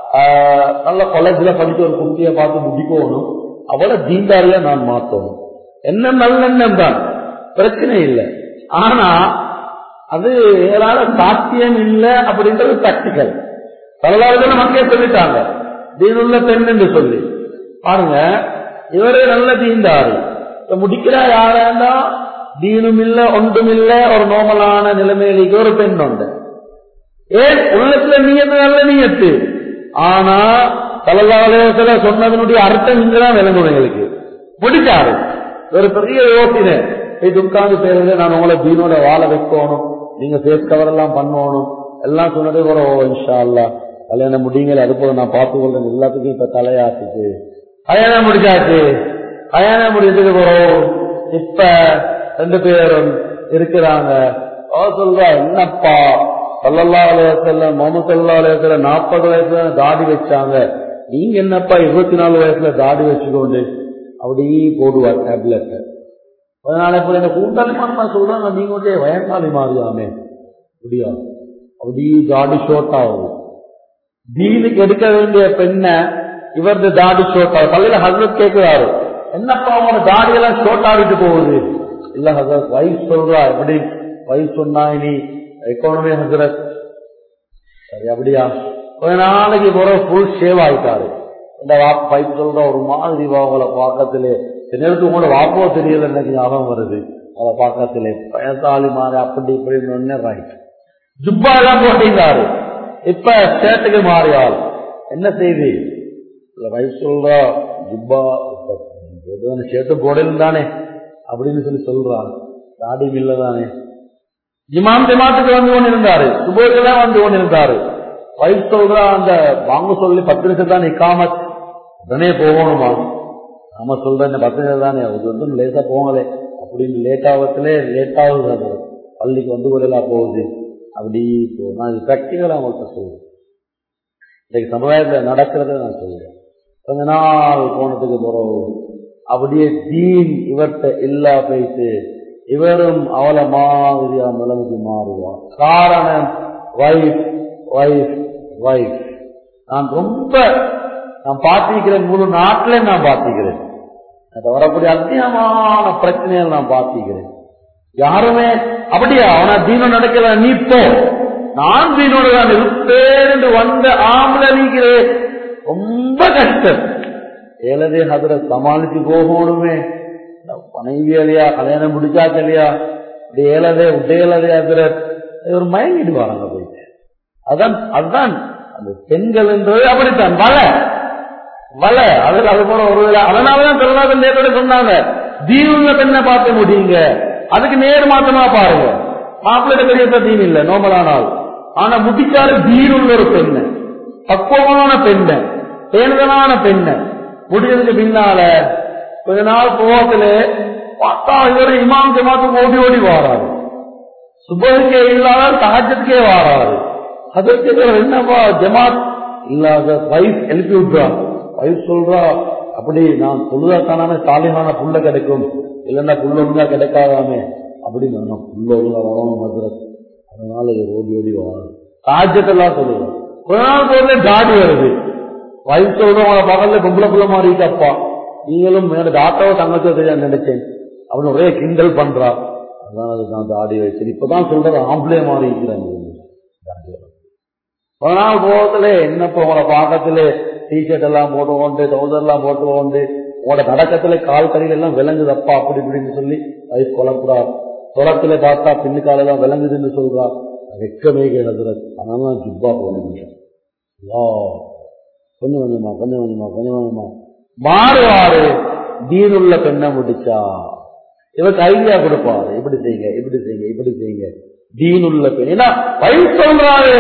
நல்ல காலேஜ்ல படிச்ச ஒரு குட்டியை பார்த்து முடிக்கணும் அவளை தீண்டாரியா நான் மாத்தணும் என்ன நல்லெண்ணம் தான் பிரச்சனை இல்லை ஆனா அது ஏறாத சாத்தியம் இல்லை அப்படின்றது பிராக்டிக்கல் பரவாயில்ல மக்களே சொல்லிட்டாங்க தீனுள்ள பெண் என்று சொல்லி பாருங்க இவரே நல்ல தீண்டாரு முடிக்கிற யாரா தீனும் இல்ல ஒன்றும் இல்ல ஒரு நோமலான நிலைமையிലേക്ക് ஒரு பெண் உண்டு ஏன் உள்ளத்துல நீயத்து நல்ல நீயத்து ஆனா தலகாலயத்துல சொன்னதனுடைய அர்த்தம் இங்கதான் விளங்கணும் எங்களுக்கு முடிச்சாரு ஒரு பெரிய யோசனை இது உட்கார்ந்து பேருங்க நான் உங்களை தீனோட வாழ வைக்கணும் நீங்க ஃபேஸ் கவர் எல்லாம் பண்ணணும் எல்லாம் சொன்னதே ஒரு இன்ஷா அல்லா கல்யாணம் முடியுங்களே அது போல நான் பார்த்து கொள்றேன் எல்லாத்துக்கும் இப்ப தலையாட்டுச்சு கல்யாணம் முடிச்சாச்சு கல்யாணம் முடிஞ்சதுக்கு போறோம் இப்ப ரெண்டு பேரும் இருக்கிறாங்க சொல்றா என்னப்பா சல்லல்லா வயசுல முகமது சல்லா வயசுல நாற்பது வயசுல தாடி வச்சாங்க நீங்க என்னப்பா இருபத்தி நாலு வயசுல தாடி வச்சுக்கொண்டு அப்படி போடுவார் டேப்லெட் அதனால இப்ப என்ன கூட்டாளி மாமா சொல்றாங்க நீங்க வந்து வயசாளி மாறியாமே அப்படியா அப்படி தாடி ஷோர்ட் ஆகும் தீனுக்கு எடுக்க வேண்டிய பெண்ணை இவரது தாடி ஷோர்ட் ஆகும் பள்ளியில ஹசரத் கேட்கிறாரு என்னப்பா அவனோட தாடியெல்லாம் ஷோர்ட் ஆகிட்டு போகுது இல்ல ஹசரத் வயசு சொல்றா எப்படி வயசு சொன்னா நீ எக்கானமி ஹசரத் சரி அப்படியா கொஞ்ச நாளைக்கு போற ஃபுல் ஷேவ் ஆயிட்டாரு இந்த வாப்பு பைப் சொல்ற ஒரு மாதிரி அவங்கள பார்க்கத்துல நேரத்துக்கு கூட வாப்போ தெரியல எனக்கு ஞாபகம் வருது அவரை பக்கத்திலே பயத்தாளி மாறி அப்படி இப்படி ரைட் ஜுப்பா எல்லாம் போட்டிருந்தாரு இப்ப ஸ்டேட்டுக்கு மாறியால் என்ன செய்தி இல்ல வைஃப் சொல்றா ஜுப்பா ஷர்ட்டு போடலும் தானே அப்படின்னு சொல்லி சொல்றான் தாடி மில்ல தானே இமாம் ஜமாத்துக்கு வந்து கொண்டிருந்தாரு சுபோக்கெல்லாம் வந்து கொண்டிருந்தாரு வைஃப் சொல்றா அந்த வாங்க சொல்லி பத்து நிமிஷம் தான் நிக்காமத் உடனே போகணுமா நாம சொல்ற இந்த பத்து நிமிஷம் தானே அது வந்து லேசா போகலே அப்படின்னு லேட் ஆகத்திலே லேட் ஆகுது அது பள்ளிக்கு வந்து கொள்ளலாம் போகுது அப்படி இப்போ நான் இது ப்ராக்டிக்கலாக அவங்கள்ட்ட சொல்றேன் இன்னைக்கு சமுதாயத்தில் நடக்கிறத நான் சொல்றேன் கொஞ்ச நாள் போனதுக்கு பிறகு அப்படியே தீன் இவர்கிட்ட இல்லா போயிட்டு இவரும் அவளை மாதிரியா நிலைமைக்கு மாறுவான் காரணம் வைஃப் வைஃப் வைஃப் நான் ரொம்ப நான் பார்த்திருக்கிறேன் முழு நாட்டிலே நான் பார்த்திருக்கிறேன் அது வரக்கூடிய அதிகமான பிரச்சனைகள் நான் பார்த்திருக்கிறேன் யாருமே அப்படியா அவனா தீனம் நடக்கல நீ போ நான் தீனோட தான் இருப்பேன் என்று வந்த ஆம்பளை நீக்கிறேன் ரொம்ப கஷ்டம் ஏழதே அதுல சமாளிச்சு போகணுமே மனைவி இல்லையா கல்யாணம் முடிச்சாச்சு இல்லையா இப்படி ஏழதே உடையலதே அதுல ஒரு மயங்கிடுவாங்க போயிட்டு அதான் அதுதான் அந்த பெண்கள் என்றது அப்படித்தான் வலை வலை அதுக்கு அது போல ஒரு அதனாலதான் திருநாதன் நேரோட சொன்னாங்க தீவுள்ள பெண்ணை பார்க்க முடியுங்க அதுக்கு நேர் மாத்தமா பாருங்க மாப்பிள்ளை பெரிய தீன் இல்ல நோமலானால் ஆனா முடிச்சாரு தீனுள்ள ஒரு பெண்ணு பக்குவமான பெண்ணு பேணுதலான பெண்ணு முடிஞ்சதுக்கு பின்னால கொஞ்ச நாள் போகத்துல பார்த்தா இவர் இமாம் ஜமாத்துக்கு ஓடி ஓடி வாராரு சுபருக்கே இல்லாத சகஜத்துக்கே வாராரு அதற்கு என்னப்பா ஜமாத் இல்லாத வைஃப் எழுப்பி விட்டுறா வைஃப் சொல்றா அப்படி நான் சொல்லுதாத்தானே சாலிமான புள்ள கிடைக்கும் இல்லைன்னா புள்ள ஒழுங்கா கிடைக்காதாமே அப்படின்னு நான் புள்ள ஒழுங்கா வரணும் மதுரத் அதனால இவர் ஓடி ஓடி வராரு சாஜத்தெல்லாம் சொல்லுவேன் கொஞ்ச நாள் போதுல தாடி வருது வைஃப் சொல்றவங்க பகல்ல பொம்பளை புள்ள மாறிட்டப்பா நீங்களும் மேல டாக்டரோ தங்கச்சோ தெரியாது நினைச்சேன் அவன் ஒரே கிண்டல் பண்றா அதான் அது நான் தாடி வச்சு இப்பதான் சொல்றது ஆம்பளே மாறி இருக்கிறாங்க கொஞ்ச நாள் போகத்துல என்னப்ப உங்களை பாக்கத்துல டிஷர்ட் எல்லாம் போட்டு கொண்டு டவுசர் எல்லாம் போட்டு கொண்டு உங்களோட நடக்கத்துல கால் கடிகள் எல்லாம் விளங்குதப்பா அப்படி இப்படின்னு சொல்லி வைஃப் குழப்புறா தொடத்துல பார்த்தா பின்னு காலெல்லாம் விளங்குதுன்னு சொல்றா வெக்கமே கிடக்குறது அதனால ஜிப்பா போனீங்க கொஞ்சம் கொஞ்சமா கொஞ்சம் கொஞ்சமா கொஞ்சம் கொஞ்சமா மாறுவாரு தீனுள்ள பெண்ணை முடிச்சா இவருக்கு ஐடியா கொடுப்பாரு இப்படி செய்யுங்க இப்படி செய்யுங்க இப்படி செய்யுங்க தீனுள்ள பெண் ஏன்னா வயசு சொல்றாரு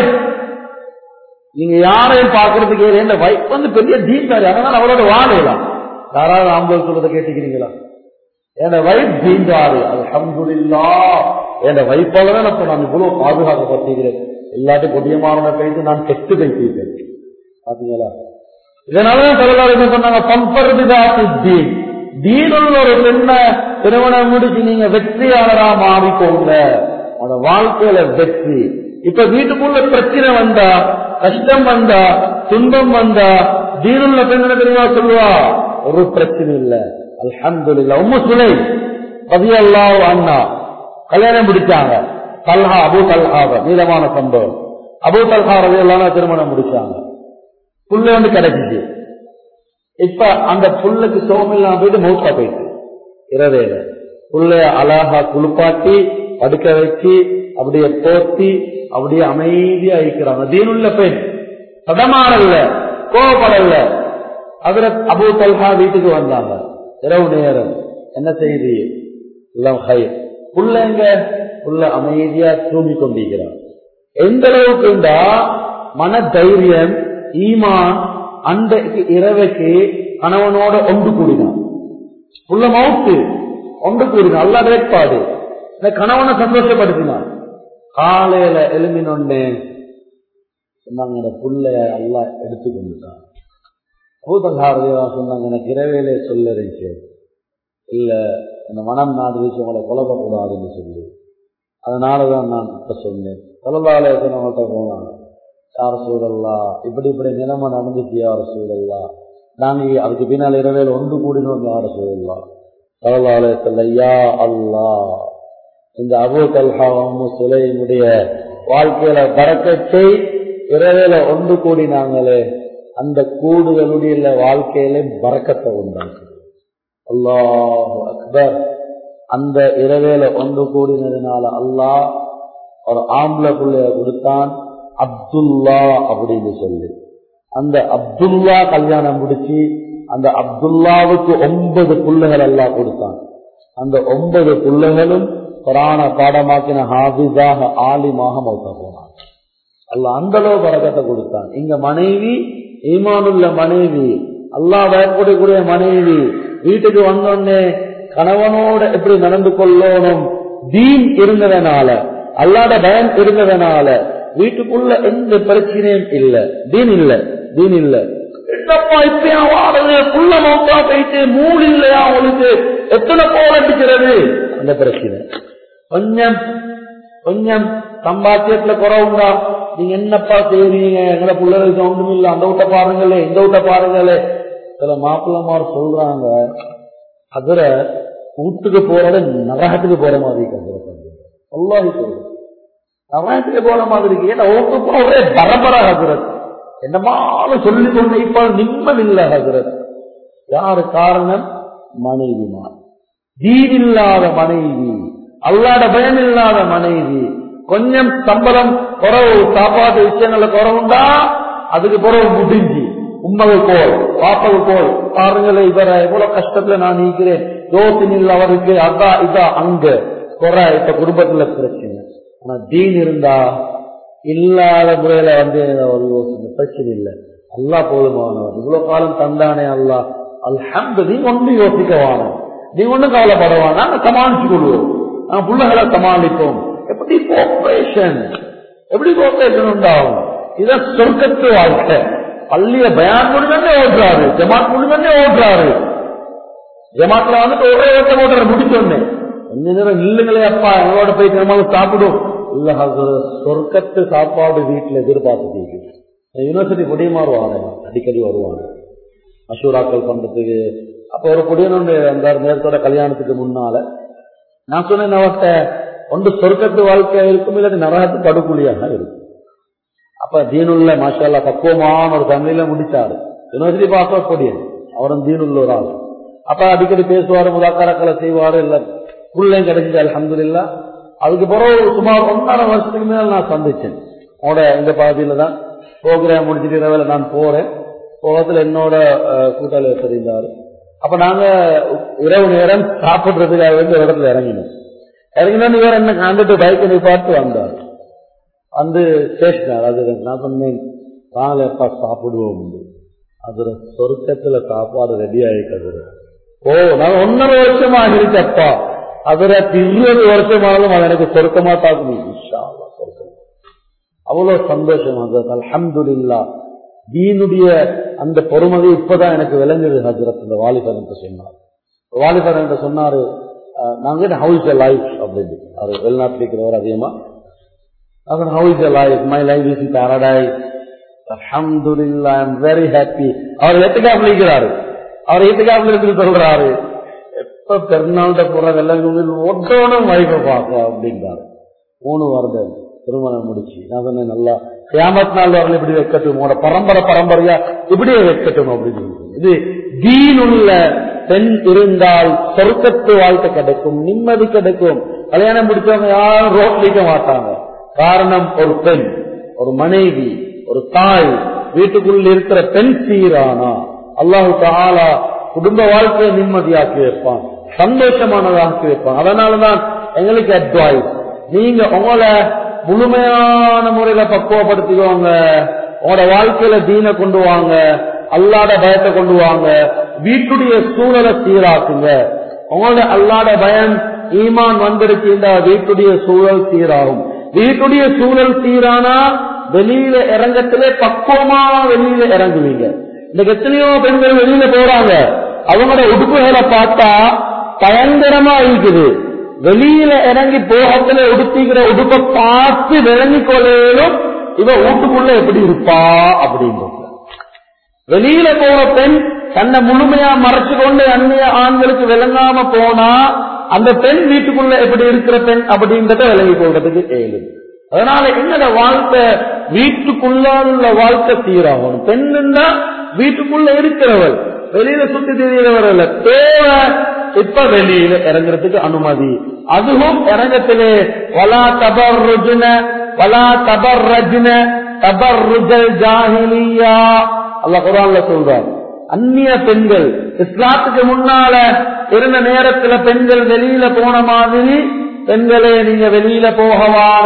நீங்க யாரையும் பாக்குறதுக்கு இந்த வைஃப் வந்து பெரிய தீன்தாரி அதனால அவளோட வாழலாம் யாராவது ஆம்பளை சொல்றதை கேட்டுக்கிறீங்களா என் வைஃப் தீன்தாரு அல்ஹம்துலில்லா என் வைஃபால தான் இப்ப நான் இவ்வளவு பாதுகாக்கப்பட்டிருக்கிறேன் எல்லாத்தையும் கொடியமான கைது நான் கெட்டு வைத்திருக்கேன் பாத்தீங்களா இதனாலதான் சொல்லலாம் என்ன சொன்னாங்க பம்பருதுதா தீன் தீனுள்ள ஒரு பெண்ணை திருமணம் முடிச்சு நீங்க வெற்றியாளரா மாறிக்கோங்க உங்களோட வாழ்க்கையில வெற்றி இப்ப வீட்டுக்குள்ள பிரச்சனை வந்தா கஷ்டம் வந்தா துன்பம் வந்தா தீனுள்ள பெண்ணை தெரியுமா சொல்லுவா ஒரு பிரச்சனை இல்ல அல்ஹம்து இல்ல உம்மு சுலை பதியல்லா அண்ணா கல்யாணம் முடிச்சாங்க தல்ஹா அபு தல்ஹாவ நீளமான சம்பவம் அபு தல்ஹா ரவி எல்லாம் திருமணம் முடிச்சாங்க புள்ள வந்து கிடைச்சிச்சு இப்ப அந்த புல்லுக்கு சோமில்லாம் போயிட்டு மௌத்தா போயிட்டு இரவேல புள்ளைய அழகா குளிப்பாட்டி படுக்க வச்சு அப்படியே போத்தி அப்படியே அமைதியா இருக்கிறாங்க தீனுள்ள பெண் தடமாறல்ல கோவப்படல அதுல அபு தல்ஹா வீட்டுக்கு வந்தாங்க இரவு நேரம் என்ன செய்தி எல்லாம் ஹை புள்ள எங்க புள்ள அமைதியா தூங்கி கொண்டிருக்கிறார் எந்த அளவுக்கு மன தைரியம் ஈமான் அந்த இரவைக்கு கணவனோட ஒன்று கூடினான் புள்ள மவுத்து ஒன்று கூடினான் அல்ல வேட்பாடு இந்த கணவனை சந்தோஷப்படுத்தினான் காலையில எழுந்தினொன்னு சொன்னாங்க இந்த புள்ள அல்லா எடுத்து கொண்டுட்டான் பூதகாரதேவா சொன்னாங்க எனக்கு இரவேலே சொல்ல இருந்துச்சு இல்ல இந்த மனம் நாடு வச்சு உங்களை குழப்பக்கூடாதுன்னு சொல்லி அதனாலதான் நான் இப்ப சொன்னேன் தொலைவாளர் அவங்கள்ட்ட போனாங்க யார் சூழல்லா இப்படி இப்படி நிலைமை நடந்துச்சு யார் சூழல்லா நாங்க அதுக்கு பின்னால் இரவேல ஒன்று கூடினோம் யார் சூழல்லா தொலைவாளர் யா அல்லா இந்த அபு கல்ஹா அம்மு சுலையினுடைய வாழ்க்கையில பறக்கத்தை இரவேல ஒன்று கூடினாங்களே அந்த கூடுதலுடைய வாழ்க்கையில பறக்கத்தை உண்டாங்க அல்லாஹ் அக்பர் அந்த இரவேல ஒன்று கூடினதுனால அல்லாஹ் ஒரு ஆம்பளை பிள்ளைய கொடுத்தான் அப்துல்லா அப்படின்னு சொல்லி அந்த அப்துல்லா கல்யாணம் முடிச்சு அந்த அப்துல்லாவுக்கு ஒன்பது புள்ளைகள் எல்லாம் கொடுத்தான் அந்த ஒன்பது புள்ளைகளும் புராண பாடமாக்கின ஹாபிஸாக ஆலிமாக மௌத்த போனான் அல்ல அந்த அளவு பறக்கத்தை கொடுத்தான் இங்க மனைவி ஈமானுள்ள மனைவி அல்லாஹ் பயப்படக்கூடிய மனைவி வீட்டுக்கு வந்தோடனே கணவனோட எப்படி நடந்து கொள்ளணும் தீன் இருந்ததனால அல்லாத பயம் இருந்ததனால வீட்டுக்குள்ள எந்த பிரச்சனையும் இல்ல தீன் இல்ல தீன் இல்ல என்னப்பா இப்பயா வாடுது புள்ள மௌத்தா போயிட்டு மூடு இல்லையா அவளுக்கு எத்தனை போல் அடிக்கிறது அந்த பிரச்சனை கொஞ்சம் கொஞ்சம் சம்பாத்தியத்துல குறவுண்டா நீங்க என்னப்பா செய்றீங்க எங்களை பிள்ளைகளுக்கு ஒன்றும் இல்ல அந்த விட்ட பாருங்களே இந்த விட்ட பாருங்களே சில மாப்பிள்ளமார் சொல்றாங்க அதுல வீட்டுக்கு போறத நரகத்துக்கு போற மாதிரி அல்லாஹி சொல்றேன் நரகத்துக்கு போற மாதிரி இருக்கு ஏன்னா ஒவ்வொரு போறதே பரபரா ஹசரத் என்னமாலும் சொல்லி கொண்டு இப்ப நிம்மதில்லை ஹசரத் யாரு காரணம் மனைவிமார் தீவில்லாத மனைவி அல்லாட பயம் இல்லாத மனைவி கொஞ்சம் சம்பளம் குறவு சாப்பாட்டு விஷயங்கள குறவுண்டா அதுக்கு பிறகு முடிஞ்சு உண்மகள் போல் பாப்பது போல் பாருங்களே இவர எவ்வளவு கஷ்டத்துல நான் நீக்கிறேன் யோசனில் அவருக்கு அதா இதா அங்க குறை இப்ப குடும்பத்துல பிரச்சனை ஆனா தீன் இருந்தா இல்லாத முறையில வந்து ஒரு யோசனை பிரச்சனை இல்லை அல்லா போதுமானவர் இவ்வளவு காலம் தந்தானே அல்லா அல்ஹம்து நீங்க ஒன்றும் யோசிக்கவான நீங்க ஒன்றும் கவலைப்படவான நாங்க சமாளிச்சு கொள்வோம் நாங்க பிள்ளைகளை சமாளிப்போம் எப்படி கோஆபரேஷன் எப்படி கோஆபரேஷன் உண்டாகும் இதான் சொர்க்கத்து வாழ்க்கை பள்ளிய பயான் முடிஞ்சே ஓட்டுறாரு ஜமாத் முடிஞ்சே ஓட்டுறாரு ஜமாத்துல வந்துட்டு ஒரே ஓட்ட ஓட்டுற முடிச்சோன்னே கொஞ்ச நேரம் இல்லைங்களே அப்பா எங்களோட போய் திரும்ப சாப்பிடும் இல்ல சொர்க்கத்து சாப்பாடு வீட்டுல எதிர்பார்த்து யூனிவர்சிட்டி குடியமாறுவாங்க அடிக்கடி வருவாங்க மஷூராக்கள் பண்றதுக்கு அப்ப ஒரு குடியனோட அந்த நேரத்தோட கல்யாணத்துக்கு முன்னால நான் சொன்னேன் அவர்கிட்ட ஒன்று சொர்க்கத்து வாழ்க்கை இருக்கும் இல்லாட்டி நரகத்து படுகொலியாக இருக்கும் அப்ப தீனுள்ள மாஷால்லா பக்குவமான ஒரு ஃபேமிலியில முடிச்சாரு யூனிவர்சிட்டி பாஸ் கொடியன் அவரும் தீனுள்ள ஒரு ஆள் அப்ப அடிக்கடி பேசுவாரு முதாக்காரக்களை செய்வாரு இல்ல புள்ளையும் கிடைச்சிச்சு அலமது இல்ல அதுக்கு பிறகு சுமார் ஒன்றரை வருஷத்துக்கு மேல நான் சந்திச்சேன் அவனோட எங்க பகுதியில தான் ப்ரோக்ராம் முடிச்சுட்டு இரவுல நான் போறேன் போகத்துல என்னோட கூட்டாளி தெரிந்தாரு அப்ப நாங்க இரவு நேரம் சாப்பிடுறதுக்காக வேண்டி ஒரு இடத்துல இறங்கினோம் இறங்கினோன்னு இவர் என்ன கண்டுட்டு பைக்கை நிப்பாட்டு வந்தார் வந்து பேசினார் அது நான் சொன்னேன் வாங்க எப்பா சாப்பிடுவோம் அதுல சொருக்கத்துல சாப்பாடு ரெடி ஆயிட்டது ஓ நான் ஒன்னரை வருஷமா ஆகிருச்சப்பா அதுல இருபது வருஷமானாலும் அது எனக்கு சொருக்கமா தாக்கணும் சொருக்கம் அவ்வளவு சந்தோஷம் அது அலமதுல்லா தீனுடைய அந்த பொறுமதி இப்பதான் எனக்கு விளங்குது ஹசரத் இந்த வாலிபர் என்று சொன்னார் வாலிபர் என்று சொன்னாரு நாங்க ஹவுஸ் லைஃப் அப்படின்னு அவர் வெளிநாட்டில் இருக்கிறவர் அதிகமா அவர் house life my life is paradise அல்ஹம்துலில்லா ஐ எம் வெரி ஹாப்பி அவர் எத்துக்காப்புல இருக்கிறாரு அவர் எத்துக்காப்புல இருக்கு சொல்றாரு எப்ப பெருநாள்கிட்ட போற வெள்ளங்கள் ஒட்டோனும் வைப்பை பார்க்க அப்படின்றாரு மூணு வருடம் திருமணம் முடிச்சு நான் சொன்னேன் நல்லா கியாமத் நாள் வரல இப்படி வைக்கட்டும் உங்களோட பரம்பரை பரம்பரையா இப்படியே வைக்கட்டும் அப்படின்னு இது தீனுள்ள பெண் இருந்தால் சொர்க்கத்து வாழ்க்கை கிடைக்கும் நிம்மதி கிடைக்கும் கல்யாணம் முடிச்சவங்க யாரும் ரோட்லிக்க மாட்டாங்க காரணம் ஒரு பெண் ஒரு மனைவி ஒரு தாய் வீட்டுக்குள்ள இருக்கிற பெண் சீரானா அல்லாஹு தாலா குடும்ப வாழ்க்கையை நிம்மதியாக்கி வைப்பான் சந்தோஷமானதாக்கி வைப்பான் அதனாலதான் எங்களுக்கு அட்வைஸ் நீங்க உங்களை முழுமையான முறையில பக்குவப்படுத்திக்கோங்க உங்களோட வாழ்க்கையில தீன கொண்டு வாங்க அல்லாட பயத்தை கொண்டு வாங்க வீட்டுடைய சூழலை சீராக்குங்க உங்களோட அல்லாட பயம் ஈமான் வந்துருச்சுண்டா வீட்டுடைய சூழல் சீராகும் வீட்டுடைய சூழல் சீரானா வெளியில இறங்கத்திலே பக்குவமா வெளியில இறங்குவீங்க இந்த எத்தனையோ பெண்கள் வெளியில போறாங்க அவங்களோட உடுப்புகளை பார்த்தா பயங்கரமா இருக்குது வெளியில இறங்கி போகத்துல உடுத்திக்கிற உடுப்பை பார்த்து விளங்கி கொள்ளையிலும் இவ வீட்டுக்குள்ள எப்படி இருப்பா அப்படின்றது வெளியில போற பெண் தன்னை முழுமையா மறைச்சு கொண்டு அந்நிய ஆண்களுக்கு விளங்காம போனா அந்த பெண் வீட்டுக்குள்ள எப்படி இருக்கிற பெண் அப்படின்றத விளங்கி கொள்றதுக்கு ஏழு அதனால என்னோட வாழ்க்கை வீட்டுக்குள்ள உள்ள வாழ்க்கை சீராகணும் பெண்ணுன்னா வீட்டுக்குள்ள இருக்கிறவள் வெளியில சுத்தி தெரியறவர் அல்ல தேவை இப்ப வெளியில இறங்குறதுக்கு அனுமதி அதுவும் இறங்கத்திலே வலா தபர் ருஜுன வலா தபர் ரஜுன தபர் ருஜல் ஜாஹிலியா அல்ல குரான்ல சொல்றார் அந்நிய பெண்கள் இஸ்லாத்துக்கு முன்னால இருந்த நேரத்துல பெண்கள் வெளியில போன மாதிரி பெண்களே நீங்க வெளியில போகவான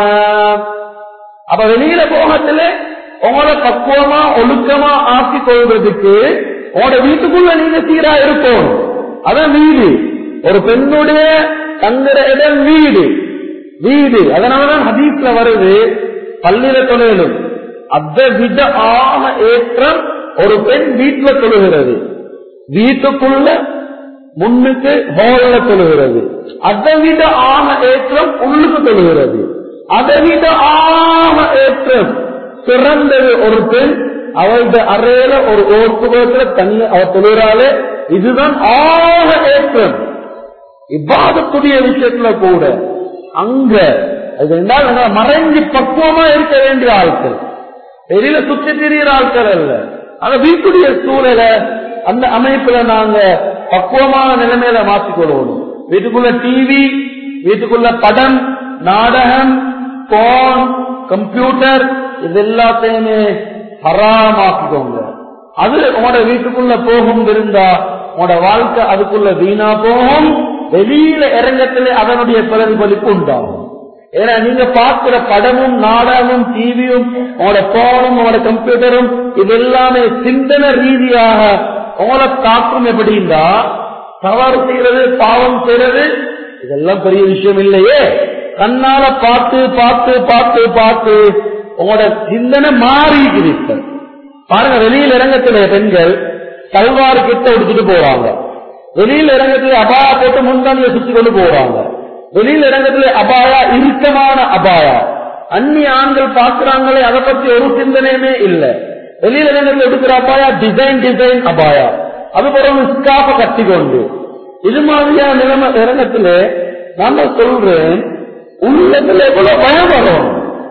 அப்ப வெளியில போகத்துல உங்களை பக்குவமா ஒழுக்கமா ஆக்கி கொள்வதற்கு உங்களோட வீட்டுக்குள்ள நீங்க சீரா இருக்கும் அதான் வீடு ஒரு பெண்ணுடைய தங்குற இடம் வீடு வீடு அதனாலதான் ஹதீஸ்ல வருது பள்ளியில தொழிலும் அதை விட ஆக ஏற்றம் ஒரு பெண் வீட்டுல தொழுகிறது வீட்டுக்குள்ள முன்னுக்கு ஹோல்ல தொழுகிறது அதை விட ஆக ஏற்றம் உள்ளுக்கு தொழுகிறது அதை விட ஆக ஏற்றம் சிறந்தது ஒரு பெண் அவளுடைய அறையில ஒரு ஓட்டுவத்துல தண்ணி அவர் தொழுகிறாளே இதுதான் ஆக ஏற்றம் இவ்வாதத்துடைய விஷயத்துல கூட அங்க அது என்றால் நாங்க மறைஞ்சு பக்குவமா இருக்க வேண்டிய ஆட்கள் வெளியில சுத்தி திரியிற ஆட்கள் அல்ல ஆனா வீட்டுடைய சூழலை அந்த அமைப்புல நாங்க பக்குவமான நிலைமையில மாற்றிக்கொள்ளணும் வீட்டுக்குள்ள டிவி வீட்டுக்குள்ள படம் நாடகம் போன் கம்ப்யூட்டர் இது எல்லாத்தையுமே ஹராமாக்கிக்கோங்க அது உங்களோட வீட்டுக்குள்ள போகும் இருந்தா உங்களோட வாழ்க்கை அதுக்குள்ள வீணா போகும் வெளியில இறங்கத்துல அதனுடைய பிரதிபலிப்பு உண்டாகும் ஏன்னா நீங்க பார்க்கிற படமும் நாடகமும் டிவியும் உங்களோட போனும் உங்களோட கம்ப்யூட்டரும் இது எல்லாமே சிந்தனை ரீதியாக உங்களை தாக்கும் எப்படின்னா தவறு செய்யறது பாவம் செய்யறது இதெல்லாம் பெரிய விஷயம் இல்லையே கண்ணால பார்த்து பார்த்து பார்த்து பார்த்து உங்களோட சிந்தனை மாறிக்கிறீர்கள் பாருங்க வெளியில் இறங்கத்துல பெண்கள் சல்வார் கிட்ட எடுத்துட்டு போவாங்க வெளியில் இறங்கத்துல அபாயா போட்டு முந்தானிய சுத்தி கொண்டு போவாங்க வெளியில் இறங்கத்துல அபாயா இறுக்கமான அபாயா அந்நிய ஆண்கள் பார்க்கிறாங்களே அதை பத்தி ஒரு சிந்தனையுமே இல்ல வெளியில் இறங்கத்துல எடுக்கிற அபாயா டிசைன் டிசைன் அபாயா அது பிறகு ஸ்காஃப கட்டி கொண்டு இது மாதிரியான நிலைமை இறங்கத்துல நான் சொல்றேன் உள்ளத்துல எவ்வளவு பயம் வரும்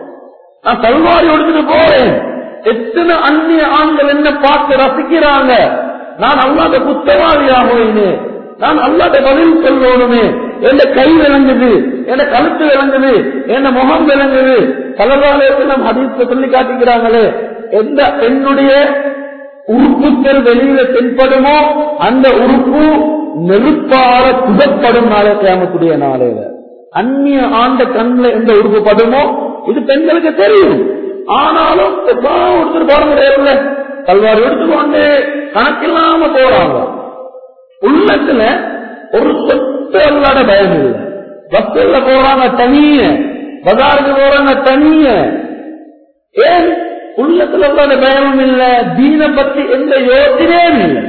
நான் தல்வாரி எடுத்துட்டு போறேன் எத்தனை அந்நிய ஆண்கள் என்ன பார்த்து ரசிக்கிறாங்க நான் அல்லாத குத்தவாளியாகுவேனே நான் அல்லாத பதில் சொல்லணுமே என் கை விளங்குது என் கழுத்து விளங்குது என் முகம் விளங்குது பலவாறு நம் ஹதீஸ்ல சொல்லி காட்டிக்கிறாங்களே எந்த பெண்ணுடைய உறுப்புகள் வெளியில தென்படுமோ அந்த உறுப்பு நெருப்பார புதப்படும் நாளே கிராமக்கூடிய நாளையில அந்நிய ஆண்ட கண்ணில் எந்த உறுப்பு படுமோ இது பெண்களுக்கு தெரியும் ஆனாலும் ஒருத்தர் போற முடியல கல்வாரி எடுத்துக்கொண்டு கணக்கில்லாம போறாங்க உள்ளத்துல ஒரு சொத்து அல்லாத பயம் இல்லை பஸ்ல போறாங்க தனிய பஜாருக்கு போறாங்க தனிய ஏன் உள்ளத்துல அல்லாத பயமும் இல்ல தீன பத்தி எந்த யோசனையும் இல்லை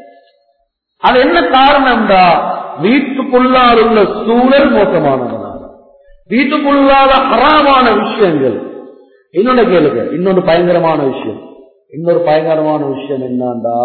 அது என்ன காரணம்டா வீட்டுக்குள்ளால் உள்ள சூழல் மோசமானதுனால வீட்டுக்குள்ளாத ஹராமான விஷயங்கள் இன்னொன்னு கேளுங்க இன்னொரு பயங்கரமான விஷயம் இன்னொரு பயங்கரமான விஷயம் என்னண்டா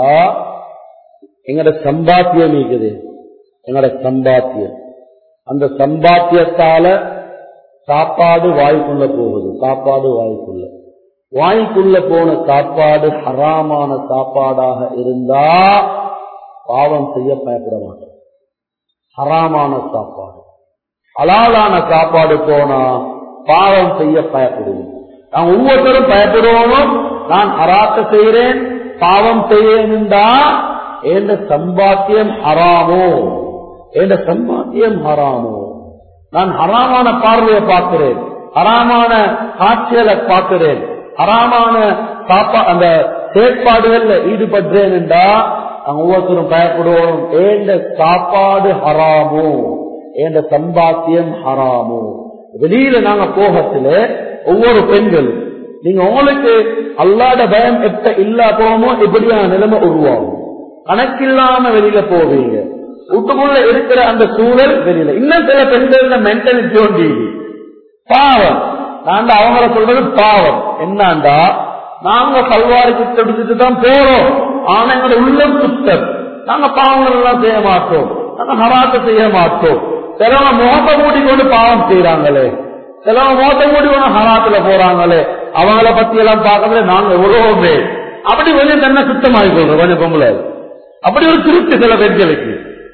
எங்கட சம்பாத்தியம் இருக்குது எங்கட சம்பாத்தியம் அந்த சம்பாத்தியத்தால சாப்பாடு வாய்க்குள்ள போகுது சாப்பாடு வாய்க்குள்ள வாய்க்குள்ள போன சாப்பாடு ஹராமான சாப்பாடாக இருந்தா பாவம் செய்ய பயப்பட மாட்டோம் ஹராமான சாப்பாடு ஹலாலான சாப்பாடு போனா பாவம் செய்ய பயப்படுவோம் நான் ஒவ்வொருத்தரும் பயப்படுவோம் நான் ஹராத்த செய்கிறேன் பாவம் செய்யணுண்டா என்ற சம்பாத்தியம் ஹராமோ என்ற சம்பாத்தியம் ஹராமோ நான் ஹராமான பார்வையை பார்க்கிறேன் ஹராமான காட்சிகளை பார்க்கிறேன் ஹராமான சாப்பா அந்த செயற்பாடுகள்ல ஈடுபடுறேன் என்றா நாங்க ஒவ்வொருத்தரும் பயப்படுவோம் ஏண்ட சாப்பாடு ஹராமோ ஏண்ட சம்பாத்தியம் ஹராமோ வெளியில நாங்க போகத்துல ஒவ்வொரு பெண்களும் நீங்க உங்களுக்கு அல்லாத பயம் எப்ப இல்லா போமோ இப்படியான நிலைமை உருவாகும் கணக்கில்லாம வெளியில போவீங்க வீட்டுக்குள்ள இருக்கிற அந்த சூழல் வெளியில இன்னும் சில பெண்கள் மென்டாலிட்டி ஒண்டி பாவம் நான் அவங்கள சொல்றது பாவம் என்னண்டா நாங்க சல்வாரி கிட்ட எடுத்துட்டு தான் போறோம் ஆனா எங்களோட உள்ளம் சுத்தம் நாங்க பாவங்கள் எல்லாம் செய்ய மாட்டோம் நாங்க ஹராத்த செய்ய மாட்டோம் சிலவங்க முகத்தை மூடி கொண்டு பாவம் செய்யறாங்களே சிலவங்க முகத்தை மூடி கொண்டு ஹராத்துல போறாங்களே அவங்கள பத்தி எல்லாம் பார்க்கறதுல நாங்க எவ்வளவு பேர் அப்படி கொஞ்சம் தன்னை சுத்தமாகி கொள்றோம் கொஞ்சம் பொம்பளை அப்படி ஒரு திருப்தி சில பெண்களுக்கு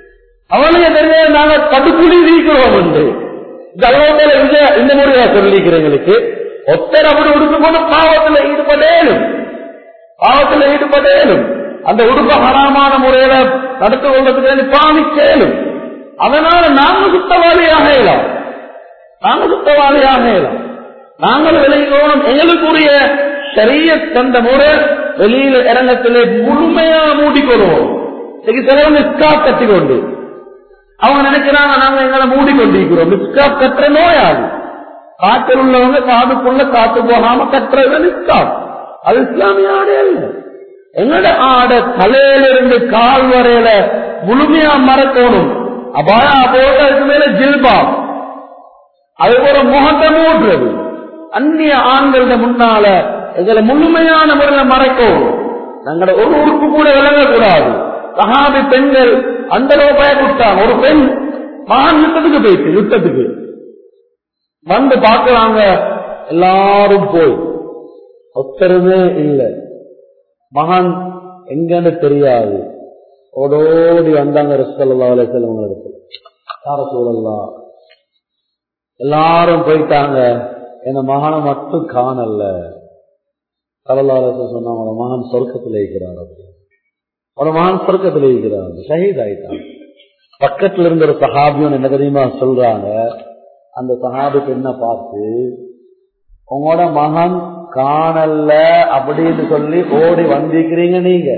அவனுக்கு தெரிஞ்ச நாங்க படுக்குழி வீக்கிறோம் என்று கல்வத்தில் இந்த இந்த முறையா சொல்லிக்கிறேன் எங்களுக்கு ஒத்தர் அப்படி உடுப்பு கொண்டு பாவத்தில் ஈடுபடேனும் பாவத்தில் ஈடுபடேனும் அந்த உடுப்பு ஹராமான முறையில நடத்து கொள்றதுக்கு பாவிக்கேனும் அதனால நாங்க சுத்தவாளியாக இயலாம் நாங்க சுத்தவாளியாக இயலாம் நாங்கள் விளைகிறோம் எங்களுக்குரிய சரிய தந்த முறை வெளியில இறங்கத்திலே முழுமையா மூடிக்கொள்வோம் இன்னைக்கு சிலவங்க ஸ்காப் கட்டிக்கொண்டு அவங்க நினைக்கிறாங்க நாங்க எங்களை மூடிக்கொண்டிருக்கிறோம் ஸ்காப் கட்டுற நோயாது காற்றில் உள்ளவங்க காதுக்குள்ள காத்து போகாம கட்டுறது நிற்காம் அது இஸ்லாமிய ஆடை அல்ல எங்கட ஆடை தலையிலிருந்து கால் வரையில முழுமையா மறக்கணும் அபாயா போட்டு அதுக்கு மேல ஜில்பா அது ஒரு முகத்தை மூட்டுறது அந்நிய ஆண்கள முன்னால எங்களை முழுமையான முறையில் மறைக்கும் நாங்கள ஒரு உறுப்பு கூட விளங்கக்கூடாது சகாபி பெண்கள் அந்த அளவு பயப்பட்டாங்க ஒரு பெண் மகான் யுத்தத்துக்கு போயிட்டு யுத்தத்துக்கு வந்து பார்க்கறாங்க எல்லாரும் போய் ஒத்தருமே இல்லை மகான் எங்கன்னு தெரியாது ஓடோடி வந்தாங்க ரசல்லா அலைசல்லவங்களுக்கு யார சூழல்லாம் எல்லாரும் போயிட்டாங்க என்ன மகானை மட்டும் காணல சலல்லாரசு சொன்னாங்க அவன மகன் சொர்க்கத்தில் இருக்கிறார் அவன மகன் சொர்க்கத்தில் இருக்கிறார் ஷஹீத் ஆயிட்டான் பக்கத்துல இருந்த ஒரு சஹாபியும் என்ன தெரியுமா சொல்றாங்க அந்த சஹாபி பெண்ணை பார்த்து உங்களோட மகன் காணல அப்படின்னு சொல்லி ஓடி வந்திருக்கிறீங்க நீங்க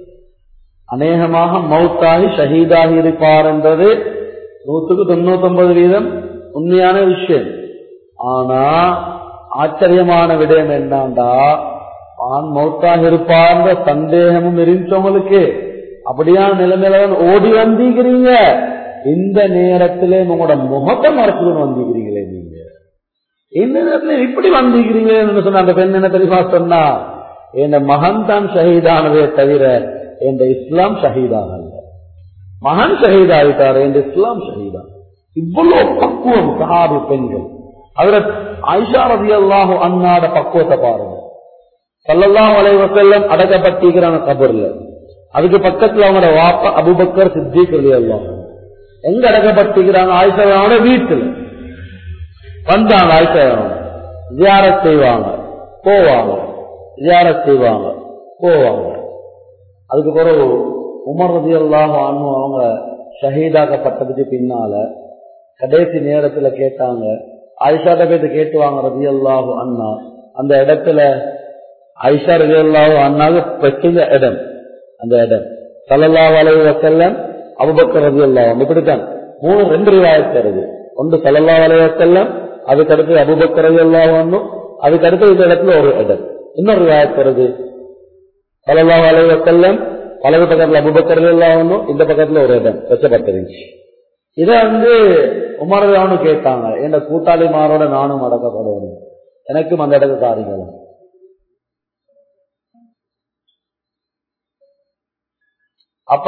அநேகமாக மௌத்தாகி ஷஹீதாகி இருப்பார் என்றது நூத்துக்கு தொண்ணூத்தி ஒன்பது வீதம் உண்மையான விஷயம் ஆனா ஆச்சரியமான விடயம் என்னண்டா ஆண் மௌத்தாக இருப்பார்ன்ற சந்தேகமும் இருந்தவங்களுக்கு அப்படியான நிலைமையில ஓடி வந்திருக்கிறீங்க இந்த நேரத்திலே உங்களோட முகத்தை மறைச்சுக்கணும் வந்திருக்கிறீங்களே நீங்க இந்த நேரத்துல இப்படி வந்திருக்கிறீங்களே சொன்ன அந்த பெண் என்ன தெரியுமா சொன்னா என் மகன் தான் ஷஹீதானதே தவிர என் இஸ்லாம் ஷஹீதாகல்ல மகன் ஷஹீதாகிட்டார் என் இஸ்லாம் ஷஹீதா இவ்வளவு பக்குவம் சஹாபி பெண்கள் அதுல ஆயிஷா ரதி அல்லாஹு அண்ணாட பக்குவத்தை பாருங்க சல்லல்லாஹு அலைஹி வஸல்லம் அடக்கப்பட்டிருக்கிறாங்க கபர்ல அதுக்கு பக்கத்துல அவங்களோட வாப்பா அபுபக்கர் சித்திக் ரதி அல்லாஹ் எங்க அடக்கப்பட்டிருக்கிறாங்க ஆயிஷாவோட வீட்டுல வந்தாங்க ஆயிஷாவோட ஜியாரத் செய்வாங்க போவாங்க ஜியாரத் செய்வாங்க போவாங்க அதுக்கு பிறகு உமர் ரதி அல்லாஹ் அவங்க ஷஹீதாக்கப்பட்டதுக்கு பின்னால கடைசி நேரத்துல கேட்டாங்க ஆயிஷாட்ட போயிட்டு கேட்டுவாங்க ரதி அல்லாஹு அண்ணா அந்த இடத்துல ஐஷா ரதி அல்லாஹு அண்ணாவுக்கு பெற்றுள்ள இடம் அந்த இடம் சல்லல்லா அலைஹி வஸல்லம் அபுபக்கர் ரதி அல்லாஹ் இப்படித்தான் மூணு ரெண்டு ரிவாயத் வருது ஒன்று சல்லல்லா அலைஹி வஸல்லம் அதுக்கு அடுத்து அபுபக்கர் ரதி அல்லாஹ் ஒன்னும் அதுக்கு அடுத்து இந்த இடத்துல ஒரு இடம் இன்னொரு ரிவாயத் வருது சல்லல்லா அலைஹி வஸல்லம் வலது பக்கத்துல அபுபக்கர் ரதி அல்லாஹ் ஒன்னும் இந்த பக்கத்துல ஒரு இடம் வச்சப்பட்டிருந்துச்சு இத வந்து உமரதானு கேட்டாங்க என் கூட்டாளிமாரோட நானும் அடக்கப்படணும் எனக்கும் அந்த இடத்துக்கு காரிக்கலாம் அப்ப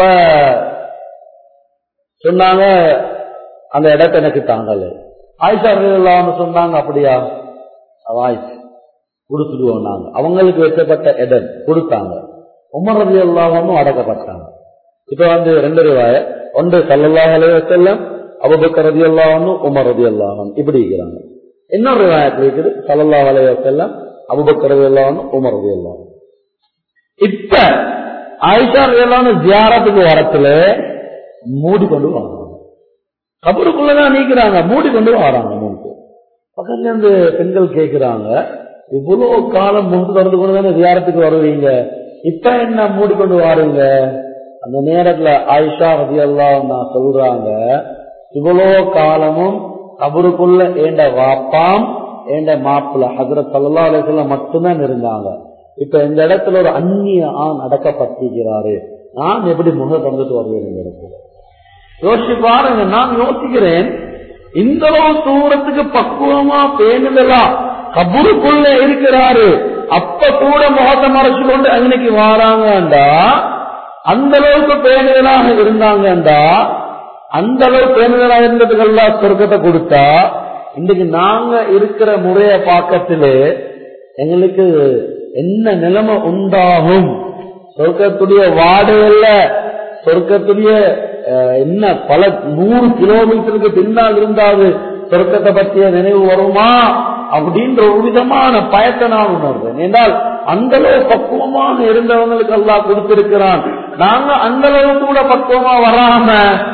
சொன்னாங்க அந்த இடத்த எனக்கு தாங்கல ஆயிஷா ரலியல்லாஹு சொன்னாங்க அப்படியா வாய்ஸ் கொடுத்துடுவோம் நாங்க அவங்களுக்கு வைக்கப்பட்ட இடம் கொடுத்தாங்க உமர் ரவி அல்லாவும் அடக்கப்பட்டாங்க இப்ப வந்து ரெண்டு ரூபாய ஒன்று சல்லல்லாஹ் அலைஹி வஸல்லம் அபூபக்கர் ரலியல்லாஹு அன்ஹு உமர் ரலியல்லாஹு அன்ஹு இப்படி இருக்கிறாங்க இன்னொரு ரிவாயத் இருக்குது சல்லல்லாஹு அலைஹி வஸல்லம் அபூபக்கர் ரலியல்லாஹு அன்ஹு உமர் ரலியல்லாஹு அன்ஹு இப்ப ஆயிஷா ரலியல்லாஹு அன்ஹு ஜியாரத்துக்கு வரத்துல மூடி கொண்டு வராங்க கபருக்குள்ளதான் நீக்கிறாங்க மூடி கொண்டு வராங்க மூணு பக்கத்துல இருந்து பெண்கள் கேட்கிறாங்க இவ்வளவு காலம் முன்பு திறந்து கொண்டு தானே ஜியாரத்துக்கு வருவீங்க இப்ப என்ன மூடிக்கொண்டு வாருங்க அந்த நேரத்துல ஆயிஷா ரதி நான் சொல்றாங்க இவ்வளோ காலமும் கபருக்குள்ள ஏண்ட வாப்பாம் ஏண்ட மாப்பிள்ள ஹசரத் சல்லா அலிஸ்ல மட்டும்தான் இருந்தாங்க இப்ப இந்த இடத்துல ஒரு அந்நிய ஆண் அடக்கப்பட்டிருக்கிறாரு நான் எப்படி முக தந்துட்டு வருவேன் இந்த இடத்துல யோசிச்சு பாருங்க நான் யோசிக்கிறேன் இந்த அளவு தூரத்துக்கு பக்குவமா பேணுதலா கபருக்குள்ள இருக்கிறாரு அப்ப கூட முகத்தை மறைச்சு கொண்டு அன்னைக்கு வாராங்கண்டா அந்த அளவுக்கு பேணுதலாக இருந்தாங்கண்டா அந்த அளவு பேணுதலாக இருந்ததுக்கெல்லாம் சொர்க்கத்தை கொடுத்தா இன்னைக்கு நாங்க இருக்கிற முறைய பாக்கத்திலே எங்களுக்கு என்ன நிலைமை உண்டாகும் சொர்க்கத்துடைய வாடையல்ல சொர்க்கத்துடைய அஹ், என்ன பல நூறு கிலோமீட்டருக்கு பின்னால் இருந்தாது சொர்க்கத்தை பற்றிய நினைவு வருமா அப்படின்ற ஒரு விதமான பயத்தை நான் உணர்றேன் என்றால் அந்த அளவு பக்குவமாக இருந்தவங்களுக்கு எல்லாம் கொடுத்திருக்கிறான் நாங்க அந்த அளவு கூட பக்குவமா வராம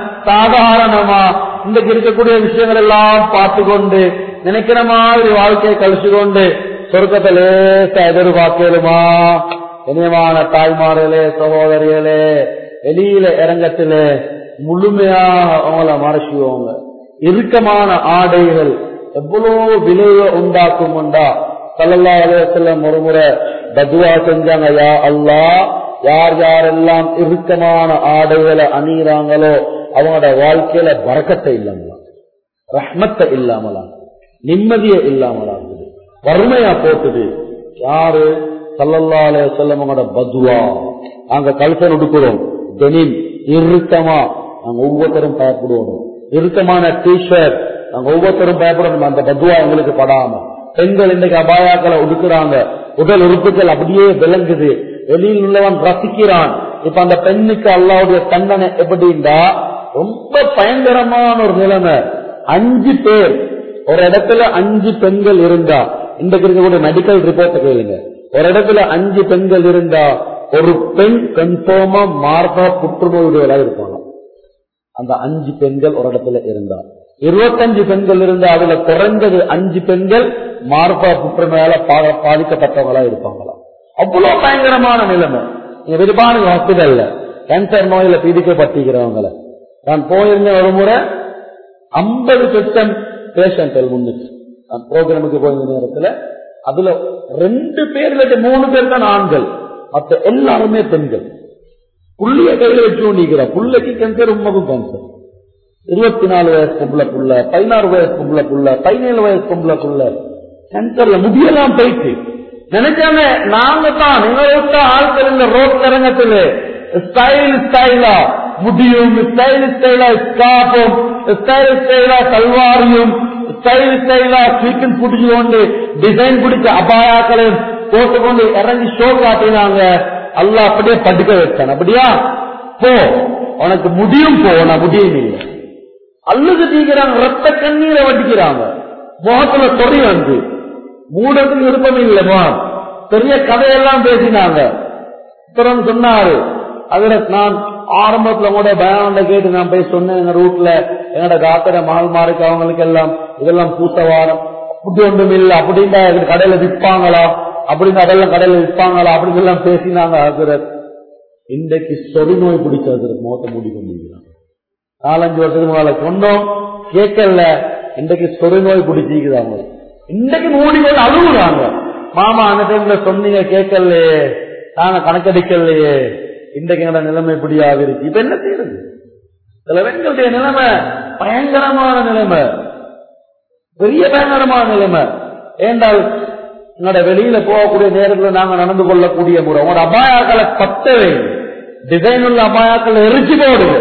சாதாரணமா இன்றைக்கு இருக்கக்கூடிய விஷயங்கள் எல்லாம் பார்த்து கொண்டு நினைக்கிற மாதிரி வாழ்க்கையை கழிச்சு கொண்டு சொர்க்கத்தை லேசா எதிர்பார்க்கலுமா இனியமான தாய்மார்களே சகோதரிகளே வெளியில இறங்கத்திலே முழுமையா அவங்கள மறைச்சுவோங்க இறுக்கமான ஆடைகள் எவ்வளவு விளைவை உண்டாக்கும் உண்டா சல்லல்லா அலுவலம் ஒரு முறை பதுவா செஞ்சாங்க யா அல்லாஹ் யார் யாரெல்லாம் இறுக்கமான ஆடைகளை அணியிறாங்களோ அவங்களோட வாழ்க்கையில வரக்கத்தை இல்லாமலா ரஹ்மத்தை இல்லாமலா நிம்மதியை இல்லாமலாகுது வறுமையா போட்டுது யாரு சல்லல்லா அலுவலம் அவங்களோட பதுவா நாங்க கல்சன் உடுக்கிறோம் டெனிம் இறுக்கமா நாங்க ஒவ்வொருத்தரும் பயப்படுவோம் இறுக்கமான டிஷர்ட் நாங்க ஒவ்வொருத்தரும் பயப்படணும் அந்த பதுவா எங்களுக்கு படாம பெண்கள் இன்னைக்கு அபாயாக்களை ஒடுக்குறாங்க உடல் உறுப்புகள் அப்படியே விளங்குது வெளியில் உள்ளவன் ரசிக்கிறான் இப்ப அந்த பெண்ணுக்கு அல்லாவுடைய தண்டனை எப்படின்னா ரொம்ப பயங்கரமான ஒரு நிலைமை அஞ்சு பேர் ஒரு இடத்துல அஞ்சு பெண்கள் இருந்தா இன்றைக்கு இருக்கக்கூடிய மெடிக்கல் ரிப்போர்ட்டை கேளுங்க ஒரு இடத்துல அஞ்சு பெண்கள் இருந்தா ஒரு பெண் கன்ஃபார்மா மார்பா புற்றுநோயுடையவராக இருப்பாங்க அந்த அஞ்சு பெண்கள் ஒரு இடத்துல இருந்தா இருபத்தஞ்சு பெண்கள் இருந்தா அதுல குறைஞ்சது அஞ்சு பெண்கள் மார்பா புற்றுநோயால பா- பாதிக்கப்பட்டவங்களா இருப்பாங்களா அவ்வளவு பயங்கரமான நிலைமை நீங்க விரும்பான ஹாஸ்பிட்டல்ல கேன்சர் நோயில பீடிக்கப்பட்டிருக்கிறவங்களை நான் போயிருந்தேன் ஒரு முறை ஐம்பது பெர்சன்ட் பேஷண்ட்கள் முன்னுக்கு நான் ப்ரோக்ராமுக்கு போயிருந்த நேரத்துல அதுல ரெண்டு பேர் இல்லாட்டி மூணு பேர் தான் ஆண்கள் மற்ற எல்லாருமே பெண்கள் புள்ளிய கையில வச்சு நீக்கிற புள்ளைக்கு கேன்சர் உண்மைக்கும் கேன்சர் இருபத்தி நாலு வயசு பொம்பளை புள்ள பதினாறு வயசு பொம்பளை புள்ள பதினேழு வயசு பொம்பளை புள்ள கேன்சர்ல முடியெல்லாம் போயிட்டு நினைச்சாங்க நாங்க தான் எங்களை விட்ட ஆட்கள் இந்த ரோட் தரங்கத்துல ஸ்டைல் ஸ்டைலா முடியும் ஸ்டைல் ஸ்டைலா ஸ்காப்பும் ஸ்டைல் ஸ்டைலா சல்வாரியும் ஸ்டைல் ஸ்டைலா சீக்கன் பிடிச்சு கொண்டு டிசைன் பிடிச்ச அபாயாக்களையும் போட்டுக்கொண்டு இறங்கி ஷோ காட்டினாங்க அல்லாஹ் அப்படியே படுக்க வச்சான் அப்படியா போ உனக்கு முடியும் போ நான் முடியும் இல்லை அல்லது தீக்கிறாங்க ரத்த கண்ணீரை வட்டிக்கிறாங்க முகத்துல தொடி வந்து மூடத்துக்கு விருப்பம் இல்லைமா பெரிய கதையெல்லாம் பேசினாங்க அப்புறம் சொன்னாரு அதுல நான் ஆரம்பத்துல கூட பயானந்த கேட்டு நான் போய் சொன்னேன் எங்க ரூட்ல எங்கட காக்கட மால்மாருக்கு அவங்களுக்கு எல்லாம் இதெல்லாம் பூசவாரம் அப்படி ஒன்றும் இல்லை அப்படின்னா இது கடையில விற்பாங்களா அப்படின்னு அதெல்லாம் கடையில விற்பாங்களா அப்படின்னு எல்லாம் பேசினாங்க ஹசரத் இன்றைக்கு சொறி நோய் பிடிச்சது முகத்தை மூடி கொண்டிருக்கிறாங்க நாலஞ்சு வருஷத்துக்கு முன்னால சொன்னோம் கேட்கல இன்றைக்கு சொறி நோய் பிடிச்சிக்குது அவங்க இன்றைக்கு மூடி கொண்டு அழுகுறாங்க மாமா அந்த டைம்ல சொன்னீங்க கேட்கலையே நாங்க கணக்கெடுக்கலையே இன்றைக்கு என்னோட நிலைமை இப்படி ஆகிருச்சு இப்ப என்ன செய்யறது சில பெண்களுடைய நிலைமை பயங்கரமான நிலைமை பெரிய பயங்கரமான நிலைமை ஏண்டால் என்னோட வெளியில போகக்கூடிய நேரத்தில் நாங்க நடந்து கொள்ளக்கூடிய முறை உங்களோட அபாயாக்களை பத்தவே டிசைன் உள்ள அபாயாக்களை எரிச்சு போடுது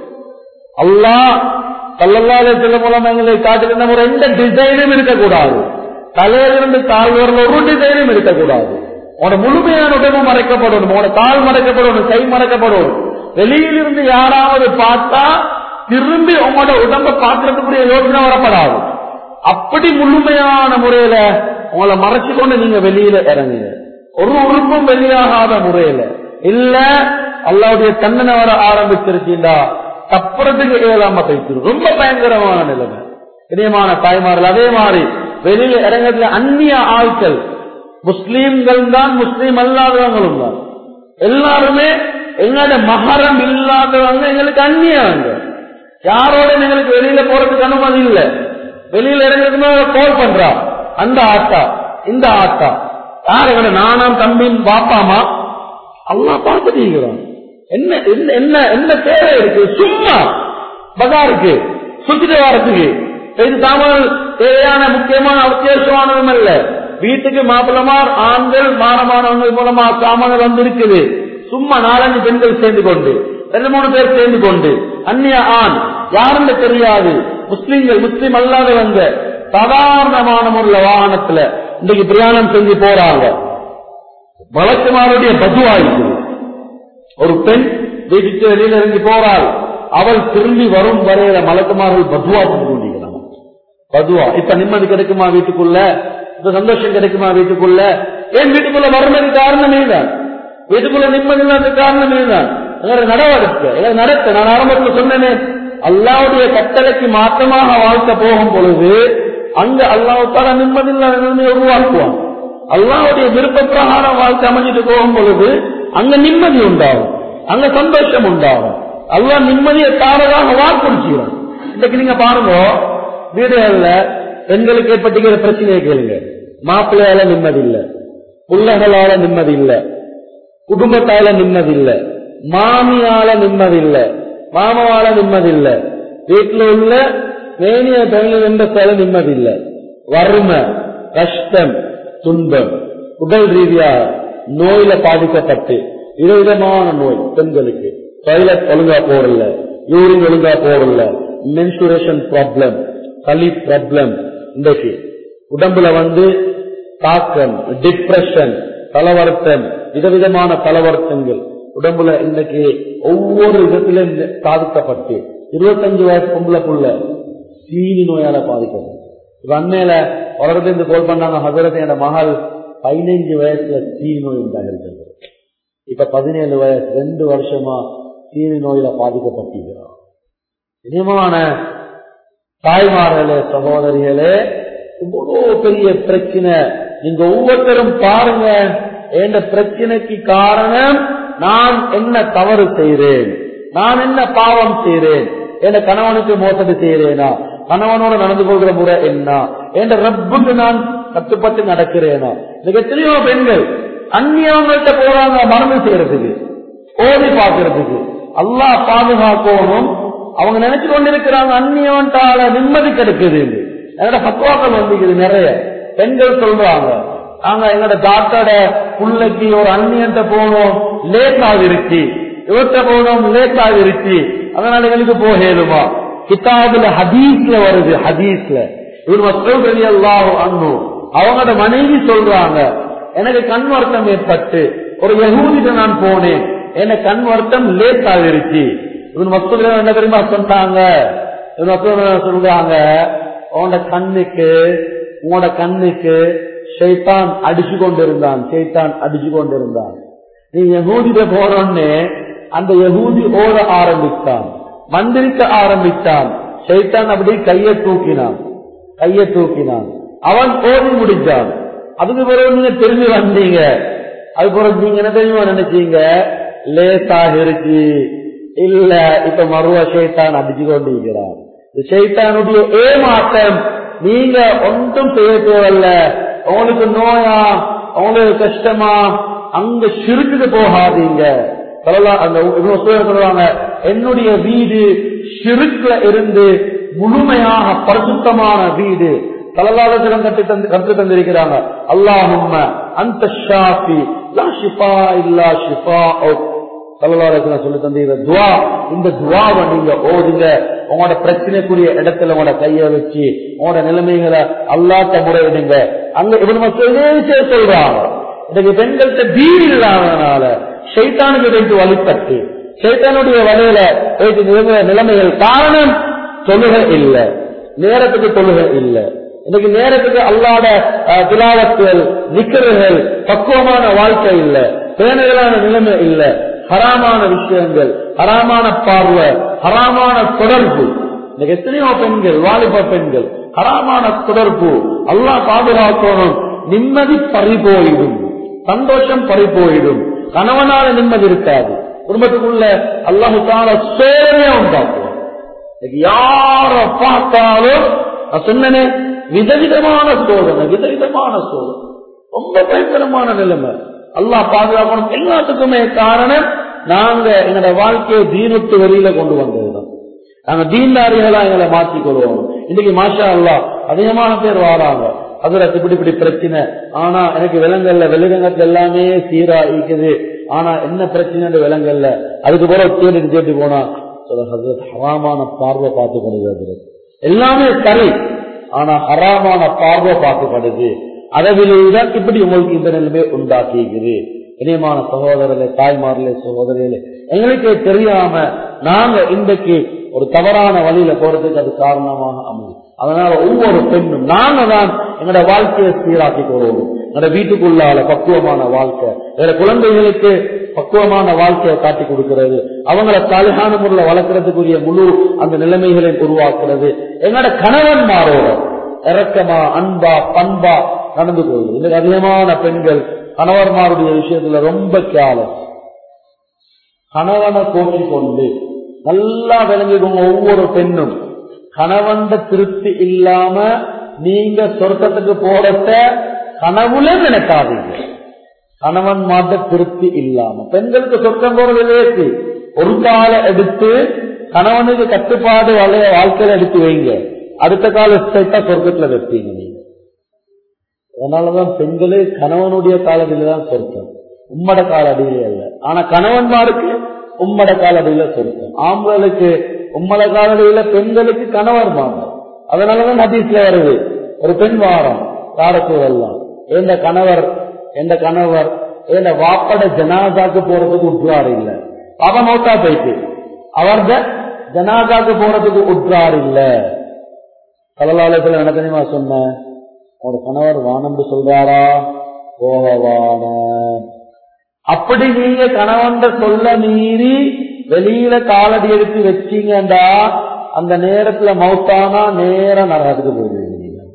அல்லாஹ் தள்ளல்லாத சில மூலம் எங்களை காட்டுகின்ற முறை எந்த டிசைனும் இருக்கக்கூடாது தலையிலிருந்து கால் வரல ஒரு டிசைனும் இருக்கக்கூடாது உனோட முழுமையான உடம்பு மறைக்கப்படணும் உனோட கால் மறைக்கப்படணும் கை மறைக்கப்படணும் வெளியிலிருந்து யாராவது பார்த்தா திரும்பி உங்களோட உடம்ப பார்க்கறதுக்குரிய யோசனை வரப்படாது அப்படி முழுமையான முறையில உங்களை மறைச்சு கொண்டு நீங்க வெளியில இறங்குங்க ஒரு உறுப்பும் வெளியாகாத முறையில இல்ல அல்லாவுடைய தண்டனை வர ஆரம்பிச்சிருச்சீண்டா தப்புறதுக்கு இயலாம தைச்சிரும் ரொம்ப பயங்கரமான நிலைமை இனியமான தாய்மார்கள் அதே மாதிரி வெளியில இறங்கத்துல அந்நிய ஆட்கள் முஸ்லீம்கள் தான் முஸ்லீம் அல்லாதவங்களும் தான் எல்லாருமே எங்களோட மகரம் இல்லாதவங்க எங்களுக்கு அந்நியவங்க யாரோட எங்களுக்கு வெளியில போறதுக்கு அனுமதி இல்லை வெளியில இறங்குறதுக்கு கோல் பண்றா அந்த ஆட்டா இந்த ஆட்டா யார் எங்களோட நானாம் தம்பின் பாப்பாமா அல்லா பார்த்துட்டீங்கிறான் என்ன என்ன- என்ன என்ன தேவை இருக்கு சும்மா பஜாருக்கு சுத்திட்டு வரத்துக்கு இது சாமான் தேவையான முக்கியமான அவசியமானதும் அல்ல வீட்டுக்கு மாப்பிளமார் ஆண்கள் மானமானவங்கள் மூலமா சாமான்கள் வந்திருக்குது சும்மா நாலஞ்சு பெண்கள் சேர்ந்து கொண்டு ரெண்டு மூணு பேர் சேர்ந்து கொண்டு அந்நிய ஆண் யாருன்னு தெரியாது முஸ்லிம்கள் முஸ்லிம் அல்லாதவங்க சாதாரணமான முறையில் வாகனத்துல இன்னைக்கு பிரயாணம் செஞ்சு போறாங்க வழக்குமாருடைய பதுவா இருக்குது ஒரு பெண் வீட்டுக்கு வெளியில இறங்கி போறாள் அவள் திரும்பி வரும் வரையில மலக்குமார்கள் பதுவா கொண்டிருக்கிறாங்க பதுவா இப்ப நிம்மதி கிடைக்குமா வீட்டுக்குள்ள இப்ப சந்தோஷம் கிடைக்குமா வீட்டுக்குள்ள ஏன் வீட்டுக்குள்ள வறுமைக்கு காரணமே தான் வீட்டுக்குள்ள நிம்மதி இல்லாத காரணமே தான் எங்களோட நடவடிக்கை எங்களை நடத்த நான் ஆரம்பத்தில் சொன்னேனே அல்லாவுடைய கட்டளைக்கு மாற்றமாக வாழ்க்கை போகும் பொழுது அங்க அல்லாவுக்கான நிம்மதி இல்லாத நிலைமையை உருவாக்குவான் அல்லாவுடைய விருப்ப பிரகாரம் வாழ்க்கை அமைஞ்சிட்டு போகும் பொழுது அங்க நிம்மதி உண்டாகும் அங்க சந்தோஷம் உண்டாகும் அல்லாஹ் நிம்மதியை தாரதாக வாக்குறுச்சிடும் இன்னைக்கு நீங்க பாருங்க வீடுகள்ல பெண்களுக்கு ஏற்பட்டுக்கிற பிரச்சனையை கேளுங்க மாப்பிள்ளையால நிம்மதி இல்ல பிள்ளைகளால நிம்மதி இல்ல குடும்பத்தால நிம்மதி இல்ல மாமியால நிம்மதி இல்ல மாமாவால நிம்மதி இல்ல வீட்டுல உள்ள மேனிய தொழில் என்பதால நிம்மதி இல்ல வறுமை கஷ்டம் துன்பம் உடல் ரீதியா நோயில பாதிக்கப்பட்டு விதவிதமான நோய் பெண்களுக்கு டாய்லெட் ஒழுங்கா போடல யூரின் ஒழுங்கா போடல மென்சுரேஷன் ப்ராப்ளம் சளி ப்ராப்ளம் இன்றைக்கு உடம்புல வந்து தாக்கம் டிப்ரெஷன் தலவர்த்தம் விதவிதமான தலவர்த்தங்கள் உடம்புல இன்னைக்கு ஒவ்வொரு விதத்திலும் பாதிக்கப்பட்டு இருபத்தஞ்சு வயசு பொம்பளை புள்ள சீனி நோயால பாதிக்கப்படும் இப்ப அண்மையில உலகத்திலிருந்து கோல் பண்ணாங்க ஹசரத் என் மகள் பதினைஞ்சு வயசுல சீனி நோய் உண்டாகிறது இப்ப பதினேழு வயசு ரெண்டு வருஷமா சீனி நோயில பாதிக்கப்பட்டிருக்கிறார் இனிமான தாய்மார்களே சகோதரிகளே இவ்வளவு பெரிய பிரச்சனை நீங்க ஒவ்வொருத்தரும் பாருங்க என்ற பிரச்சனைக்கு காரணம் நான் என்ன தவறு செய்கிறேன் நான் என்ன பாவம் செய்கிறேன் என் கணவனுக்கு மோசடி செய்கிறேனா கணவனோட நடந்து கொள்கிற முறை என்ன என்ற ரப்புக்கு நான் கட்டுப்பட்டு நடக்கிறேனா இன்னைக்கு எத்தனையோ பெண்கள் அந்நியவங்கள்ட்ட போறாங்க மரணம் செய்யறதுக்கு ஓடி பார்க்கறதுக்கு அல்லாஹ் பாதுகாக்கணும் அவங்க நினைச்சு கொண்டிருக்கிறாங்க அந்நியவன்டால நிம்மதி கிடைக்குது என்னோட பக்குவாக்கள் வந்துக்குது நிறைய பெண்கள் சொல்றாங்க நாங்க எங்களோட டாக்டரோட புள்ளைக்கு ஒரு அந்நியன்ட்ட போனோம் லேட் ஆகிருச்சு இவர்கிட்ட போனோம் லேட் ஆகிருச்சு அதனால எங்களுக்கு போகலுமா கிதாபுல ஹதீஸ்ல வருது ஹதீஸ்ல இவர் மக்கள் பெரிய எல்லாரும் அண்ணு அவங்களோட மனைவி சொல்றாங்க எனக்கு கண் வருத்தம் ஏற்பட்டு ஒரு யகூதிட்ட நான் போனேன் எனக்கு கண் வருத்தம் லேட் ஆகிருச்சு இவன் மக்கள் என்ன தெரியுமா சொன்னாங்க இவன் மக்கள் சொல்றாங்க உன்னோட கண்ணுக்கு உன்னோட கண்ணுக்கு ஷைத்தான் அடிச்சு கொண்டிருந்தான் ஷைத்தான் அடிச்சு கொண்டிருந்தான் நீ யகூதிட்ட போறோன்னு அந்த யகூதி ஓட ஆரம்பித்தான் மந்திரிக்க ஆரம்பித்தான் ஷைத்தான் அப்படி கையை தூக்கினான் கையை தூக்கினான் அவன் ஓடி முடிச்சான் அதுக்கு பிறகு நீங்க திரும்பி வந்தீங்க அது பிறகு நீங்க என்ன தெரியுமா நினைச்சீங்க லேசாக இருக்கு இல்ல இப்ப மருவ ஷைத்தான் அடிச்சு கொண்டிருக்கிறான் ஷைத்தானுடைய ஏமாற்றம் நீங்க ஒன்றும் செய்ய தேவையில்ல உங்களுக்கு நோயா உங்களுக்கு கஷ்டமா அங்க சிறுக்குக்கு போகாதீங்க சொல்லுவாங்க என்னுடைய வீடு சிறுக்குல இருந்து முழுமையாக பரிசுத்தமான வீடு தலலாளத்திடம் கட்டு தந்து கற்று தந்திருக்கிறாங்க அல்லாஹும்ம அந்த ஷாஃபி லா ஷிஃபா இல்லா ஷிஃபா தலலாளத்தின சொல்லி தந்தீங்க துவா இந்த துவாவை நீங்க ஓதுங்க உங்களோட பிரச்சனைக்குரிய இடத்துல உங்களோட கைய வச்சு உங்களோட நிலைமைகளை அல்லாட்ட முறையிடுங்க அங்க இவன் மக்கள் இதே விஷயம் சொல்றாங்க இன்னைக்கு பெண்கள்கிட்ட வீடு இல்லாதனால சைத்தானுக்கு வைத்து வழிபட்டு சைத்தானுடைய வலையில வைத்து நிலைமை நிலைமைகள் காரணம் தொழுகை இல்லை நேரத்துக்கு தொழுகை இல்லை இன்னைக்கு நேரத்துக்கு அல்லாத திலாவத்துகள் நிக்கர்கள் பக்குவமான வாழ்க்கை இல்லை பேணுதலான நிலைமை இல்லை ஹராமான விஷயங்கள் ஹராமான பார்வை ஹராமான தொடர்பு இன்னைக்கு எத்தனையோ பெண்கள் வாலிப பெண்கள் ஹராமான தொடர்பு அல்லாஹ் பாதுகாக்கணும் நிம்மதி பறிபோயிடும் சந்தோஷம் பறிபோயிடும் கணவனால நிம்மதி இருக்காது குடும்பத்துக்குள்ள அல்லாஹு தால சோதனையா உண்டாக்குவோம் யார பார்த்தாலும் நான் சொன்னனே விதவிதமான சோதனை விதவிதமான சோதனை ரொம்ப பயங்கரமான நிலைமை அல்லாஹ் பாதுகாக்கணும் எல்லாத்துக்குமே காரணம் நாங்க எங்களோட வாழ்க்கையை தீனுட்டு வெளியில கொண்டு வந்ததுதான் நாங்க தீன்தாரிகளா எங்களை மாற்றிக் கொள்வோம் இன்னைக்கு மாஷா அல்லா அதிகமான பேர் வாராங்க அதுல இப்படி இப்படி பிரச்சனை ஆனா எனக்கு விலங்கல்ல வெளிரங்கத்துல எல்லாமே சீரா இருக்குது ஆனா என்ன பிரச்சனை விலங்கல்ல அதுக்கு போல தேடிட்டு தேடி போனா ஹராமான பார்வை பார்த்துக்கொடுது எல்லாமே சரி ஆனா ஹராமான பார்வை பார்க்கப்படுது அளவில்தான் இப்படி உங்களுக்கு இந்த நிலைமை உண்டாக்கிக்குது இனியமான சகோதரர்களே தாய்மார்களே சகோதரிகளே எங்களுக்கே தெரியாம நாங்க இன்றைக்கு ஒரு தவறான வழியில போறதுக்கு அது காரணமாக அமையும் அதனால ஒவ்வொரு பெண்ணும் நாங்க தான் எங்களோட வாழ்க்கையை சீராக்கி கொள்வோம் எங்களோட வீட்டுக்குள்ளால பக்குவமான வாழ்க்கை வேற குழந்தைகளுக்கு பக்குவமான வாழ்க்கையை காட்டி கொடுக்கிறது அவங்கள தாலிகான முறையில் வளர்க்கறதுக்குரிய முழு அந்த நிலைமைகளை உருவாக்குறது எங்களோட கணவன்மாரோட இறக்கமா அன்பா பண்பா நடந்து கொள்வது இன்னைக்கு அதிகமான பெண்கள் கணவன்மாருடைய விஷயத்துல ரொம்ப கேலஸ் கணவனை கோச்சி கொண்டு நல்லா விளங்கிக்கோங்க ஒவ்வொரு பெண்ணும் கணவன் திருப்தி இல்லாம நீங்க சொர்க்கத்துக்கு போறத கனவுல நினைக்காதீங்க கணவன் மாட்ட திருப்தி இல்லாம பெண்களுக்கு சொர்க்கம் போறது லேசு ஒரு கால எடுத்து கணவனுக்கு கட்டுப்பாடு வளைய வாழ்க்கையில எடுத்து வைங்க அடுத்த கால ஸ்டேட்டா சொர்க்கத்துல வைப்பீங்க நீங்க அதனாலதான் பெண்களே கணவனுடைய காலடியில தான் சொர்க்கம் உம்மட காலடியிலே அல்ல ஆனா கணவன்மாருக்கு உம்மட காலடியில சொர்க்கம் ஆம்பளுக்கு உம்மட காலடியில பெண்களுக்கு கணவர் மாறும் அதனாலதான் ஹதீஸ்ல வருது ஒரு பெண் வாரம் காரத்தூரெல்லாம் எந்த கணவர் எந்த கணவர் எந்த வாப்பட ஜனாதாக்கு போறதுக்கு உற்றார் இல்ல அவ மௌத்தா போயிட்டு அவர்த ஜனாதாக்கு போறதுக்கு உற்றார் இல்ல கலலாலயத்துல என்ன தெரியுமா சொன்ன ஒரு கணவர் வானம்னு சொல்றாரா போகவான அப்படி நீங்க கணவன் சொல்ல மீறி வெளியில காலடி எடுத்து வச்சீங்கடா அந்த நேரத்துல மௌத்தானா நேர நரகத்துக்கு போயிடுவீங்க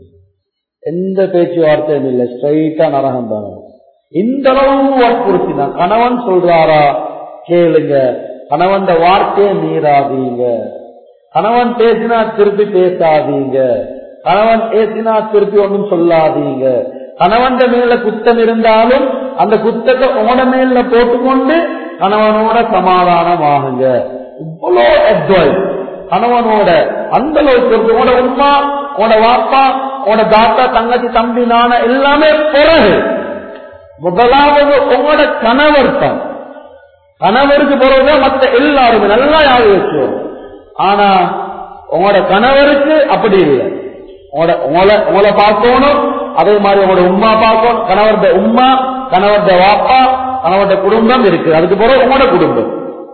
எந்த பேச்சுவார்த்தையும் இல்லை ஸ்ட்ரைட்டா நரகம் தான் இந்த அளவு வற்புறுத்தினா கணவன் சொல்றாரா கேளுங்க கணவன் வார்த்தையை மீறாதீங்க கணவன் பேசினா திருப்பி பேசாதீங்க கணவன் பேசினா திருப்பி ஒன்றும் சொல்லாதீங்க கணவன் மேல குத்தம் இருந்தாலும் அந்த குத்தத்தை உன மேல போட்டுக்கொண்டு கணவனோட சமாதானம் ஆகுங்க இவ்வளோ அட்வைஸ் கணவனோட அந்த அளவுக்கு உங்களோட உமா உங்களோட வாப்பா உங்களோட தாத்தா தங்கச்சி தம்பி நான எல்லாமே பிறகு முதலாவது உங்களோட கணவர் தான் கணவருக்கு பிறகு மற்ற எல்லாருமே நல்லா யாரு வச்சுவோம் ஆனா உங்களோட கணவருக்கு அப்படி இல்லை உங்களோட உங்களை உங்களை பார்க்கணும் அதே மாதிரி உங்களோட உமா பார்க்கணும் கணவர்த உமா கணவர்த வாப்பா கணவர்த குடும்பம் இருக்கு அதுக்கு பிறகு உங்களோட குடும்பம்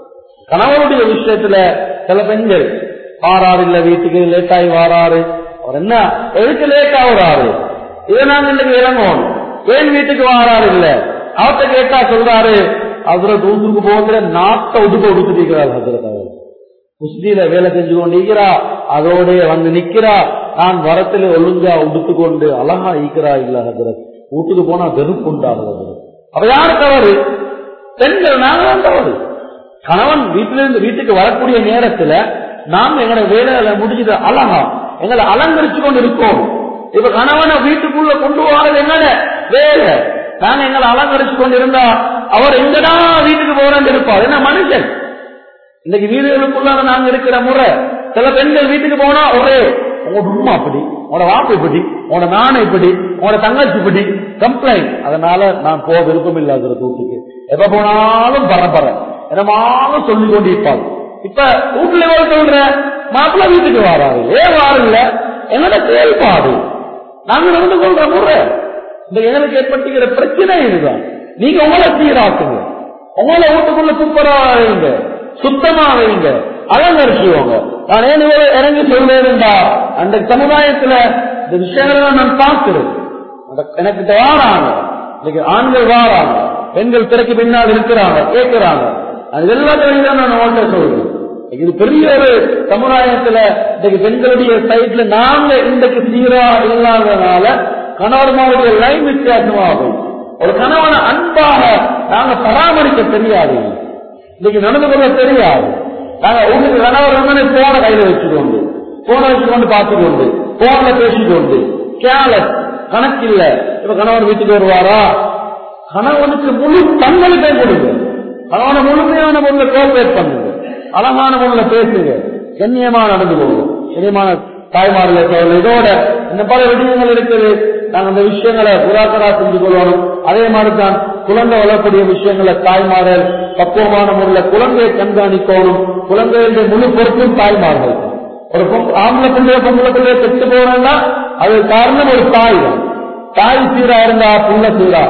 கணவருடைய விஷயத்துல சில பெண்கள் வாராரு இல்ல வீட்டுக்கு லேட் ஆகி வாராரு அவர் என்ன எதுக்கு லேட் ஆகுறாரு இதை நாங்க இன்னைக்கு இறங்குவோம் ஏன் வீட்டுக்கு வாராரு இல்ல அவர்கிட்ட கேட்டா சொல்றாரு அதுல தூத்துக்கு போகிற நாட்டை உடுக்க உடுத்துட்டு ஹசரத் அவர் குஸ்தியில வேலை செஞ்சு கொண்டிருக்கிறா அதோட வந்து நிக்கிறா நான் வரத்துல ஒழுங்கா உடுத்துக்கொண்டு அழகா ஈக்கிறா இல்ல ஹசரத் வீட்டுக்கு போனா வெறுப்பு உண்டாகுது அப்ப யாரு தவறு பெண்கள் நாங்க தான் தவறு கணவன் வீட்டிலிருந்து வீட்டுக்கு வரக்கூடிய நேரத்துல நாம் எங்களோட வேலையில முடிஞ்சது அழகா எங்களை அலங்கரிச்சு கொண்டு இருக்கோம் இப்ப கணவனை வீட்டுக்குள்ள கொண்டு போறது என்னட வேலை நாங்க எங்களை அலங்கரிச்சு கொண்டு இருந்தா அவர் எங்கடா வீட்டுக்கு போறேன்னு இருப்பார் என்ன மனுஷன் இன்னைக்கு வீடுகளுக்குள்ளாக நாங்க இருக்கிற முறை சில பெண்கள் வீட்டுக்கு போனா ஒரே உங்களோட உமா அப்படி உங்களோட வாப்பு இப்படி உங்களோட நாணம் இப்படி உங்களோட தங்கச்சி இப்படி கம்ப்ளைண்ட் அதனால நான் போக விருப்பம் இல்லாத தூத்துக்கு எப்ப போனாலும் பரபர என்னமாலும் சொல்லி கொண்டு இருப்பாங்க இப்ப வீட்டுல எவ்வளவு சொல்ற மாப்பிள்ள வீட்டுக்கு வராது ஏன் வாரில்ல என்னோட செயல்பாடு நாங்க நடந்து கொள்ற முறை இந்த எங்களுக்கு ஏற்பட்டுகிற பிரச்சனை இதுதான் நீங்க உங்களை சீராக்குங்க உங்களை வீட்டுக்குள்ள சூப்பரா வைங்க சுத்தமா வைங்க அலங்கரிச்சுவோங்க நான் ஏன் இவ்வளவு இறங்கி சொல்வேன்டா அந்த சமுதாயத்துல இந்த விஷயங்களை நான் பார்க்கிறேன் எனக்கு வாராங்க இன்னைக்கு ஆண்கள் வாராங்க பெண்கள் திரைக்கு பின்னால் இருக்கிறாங்க கேட்கிறாங்க அது எல்லாத்தையும் தான் நான் உங்கள்கிட்ட சொல்றேன் இது பெரிய ஒரு சமுதாயத்துல இன்னைக்கு பெண்களுடைய சைட்ல நாங்க இன்றைக்கு சீரா இல்லாததுனால கணவர்மாவுடைய லைன் வித்தியாசமாகும் ஒரு கணவனை அன்பாக நாங்க பராமரிக்க தெரியாது இன்னைக்கு நடந்து கொள்ள தெரியாது நாங்க உங்களுக்கு கணவர் வந்து போன கையில வச்சுக்கொண்டு போன வச்சுக்கொண்டு பார்த்துக்கொண்டு போன்ல பேசிக்கொண்டு கேலஸ் கணக்கில்ல இப்ப கணவர் வீட்டுக்கு வருவாரா கணவனுக்கு முழு தங்களுக்கே கொடுங்க கணவனை முழுமையான முறையில கோஆபரேட் பண்ணுங்க அழகான முறையில பேசுங்க கண்ணியமா நடந்து கொள்ளுங்க கண்ணியமான தாய்மார்கள் இதோட இந்த பல விடயங்கள் இருக்குது நாங்கள் அந்த விஷயங்களை புராக்கரா செஞ்சு கொள்ளணும் அதே மாதிரி தான் குழந்தை வளரக்கூடிய விஷயங்களை தாய்மார்கள் பக்குவமான முறையில் குழந்தையை கண்காணிக்கணும் குழந்தைகளுடைய முழு பொறுப்பும் தாய்மார்கள் ஒரு ஆம்பளை பிள்ளைய பொம்பளை பிள்ளைய கெட்டு போறோம்னா அது காரணம் ஒரு தாய் தான் தாய் சீரா இருந்தா புள்ள சீராகும்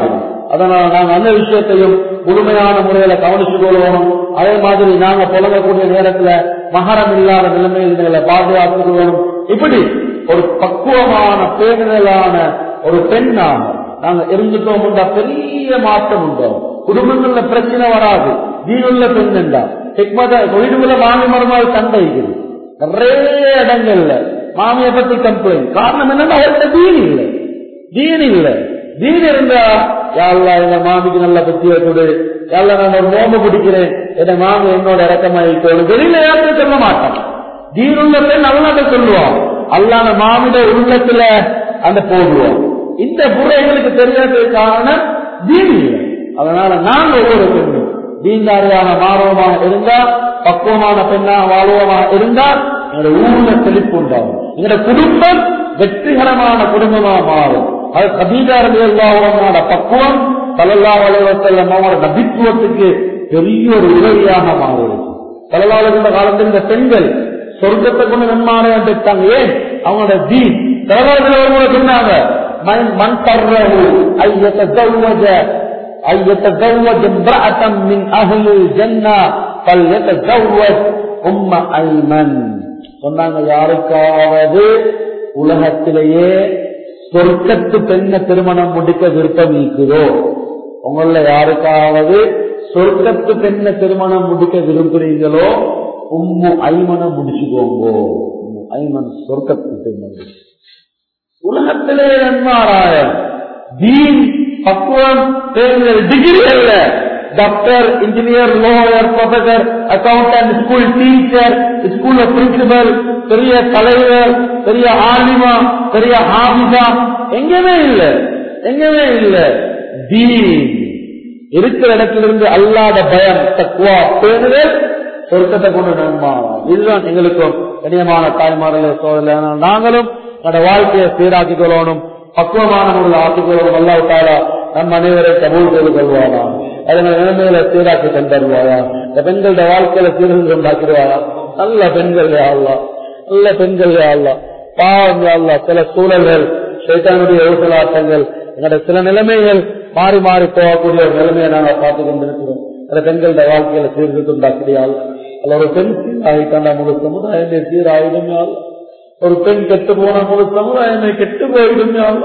அதனால நாங்க அந்த விஷயத்தையும் முழுமையான முறையில கவனிச்சு கொள்வோம் அதே மாதிரி நாங்க புலங்கக்கூடிய நேரத்துல மகரம் இல்லாத நிலைமையில் இதுகளை பாதுகாத்துக் கொள்ளணும் இப்படி ஒரு பக்குவமான பேணுதலான ஒரு பெண்ணாக நாங்க இருந்துட்டோம் உண்டா பெரிய மாற்றம் உண்டோம் குடும்பங்கள்ல பிரச்சனை வராது தீனுள்ள பெண் என்றா ஹிக்மத வீடுக்குள்ள மாமி மருமாள் சண்டை இருக்குது நிறைய இடங்கள்ல மாமியை பத்தி கம்ப்ளைண்ட் காரணம் என்னன்னா அவர்கிட்ட தீன் இல்லை தீன் இல்லை தீன் இருந்தா யாழ்லா எங்க மாமிக்கு நல்ல புத்தியை கொடு யாழ்லா நான் ஒரு நோம்பு பிடிக்கிறேன் என் மாமி என்னோட இறக்கமாயிக்கோடு வெளியில யாருக்கும் சொல்ல மாட்டான் தீன் உள்ள பெண் அல்லாத சொல்லுவான் அல்லாத மாமிட உள்ளத்துல அந்த போடுவோம் இந்த புறைகளுக்கு தெரியாதது காரணம் தீன் இல்லை அதனால நாங்க ஒவ்வொரு பெண்ணும் தீன்தாரியான மாணவமாக இருந்தா பக்குவமான பெண்ணாக வாழ்வமாக இருந்தா எங்களோட ஊர்ல செழிப்பு உண்டாகும் எங்களோட குடும்பம் வெற்றிகரமான குடும்பமா மாறும் அது கபீதாரங்களோட பக்குவம் தலல்லா வலைவசல்லம் அவங்களோட நபித்துவத்துக்கு பெரிய ஒரு உதவியாக மாறும் தலலாளுகின்ற காலத்தில் இந்த பெண்கள் சொர்க்கத்தை கொண்டு நன்மாரை பெற்றாங்க ஏன் அவங்களோட தீ தலைவர்கள் சொன்னாங்க மண் மண் தர்றவு ஐயத்தௌவஜ ஐயத்தௌவஜ امرأة من أهل الجنة فليتزوج أم أيمن சொன்னாங்க யாருக்காவது உலகத்திலேயே சொர்க்கத்து பெண்ண திருமணம் முடிக்க விருப்பம் இருக்குதோ உங்கள யாருக்காவது சொர்க்கத்து பெண்ண திருமணம் முடிக்க விரும்புறீங்களோ உம்மு ஐமனை முடிச்சுக்கோங்கோ உம்மு ஐமன் சொர்க்கத்து பெண்ணு உலகத்திலே நன்மாராய தீன் பக்குவம் தேர்தல் டிகிரி அல்ல doctor engineer lawyer professor accountant school teacher ஸ்கூல்ல பிரின்சிபல் பெரிய தலைவர் பெரிய ஆலிமா பெரிய ஹாபிசா எங்கேயுமே இல்ல எங்கேயுமே இல்ல தீன் இருக்கிற இடத்திலிருந்து அல்லாத பயம் தக்குவா பேணுதல் சொர்க்கத்தை கொண்டு நன்மாறாம் இதுதான் எங்களுக்கும் கடினமான தாய்மார்களே சோதனை நாங்களும் என்னோட வாழ்க்கையை சீராக்கிக் கொள்ளணும் பக்குவமான முறையில் ஆக்கிக் கொள்ளணும் அல்லாவிட்டாலா நம் அனைவரை கபூல் செய்து கொள்வானா அதனை நிலைமையில சீராக்கி தந்தருவாயா இந்த பெண்களோட வாழ்க்கையில சீர்திருத்தம் உண்டாக்கிடுவாயா நல்ல பெண்கள் ஆளலாம் நல்ல பெண்கள் ஆளலாம் பாவம் ஆளா சில சூழல்கள் சைத்தானுடைய ஊசலாட்டங்கள் எங்களுடைய சில நிலைமைகள் மாறி மாறி போகக்கூடிய ஒரு நிலைமையை நாங்கள் பார்த்து கொண்டிருக்கிறோம் சில பெண்களோட வாழ்க்கையில சீர்திருத்தம் உண்டாக்கிறியாள் அல்ல ஒரு பெண் சீராகிட்டாண்டா முழு சமுதாயமே சீராயிடும் யாழ் ஒரு பெண் கெட்டு போன முழு சமுதாயமே கெட்டு போயிடும் யாழ்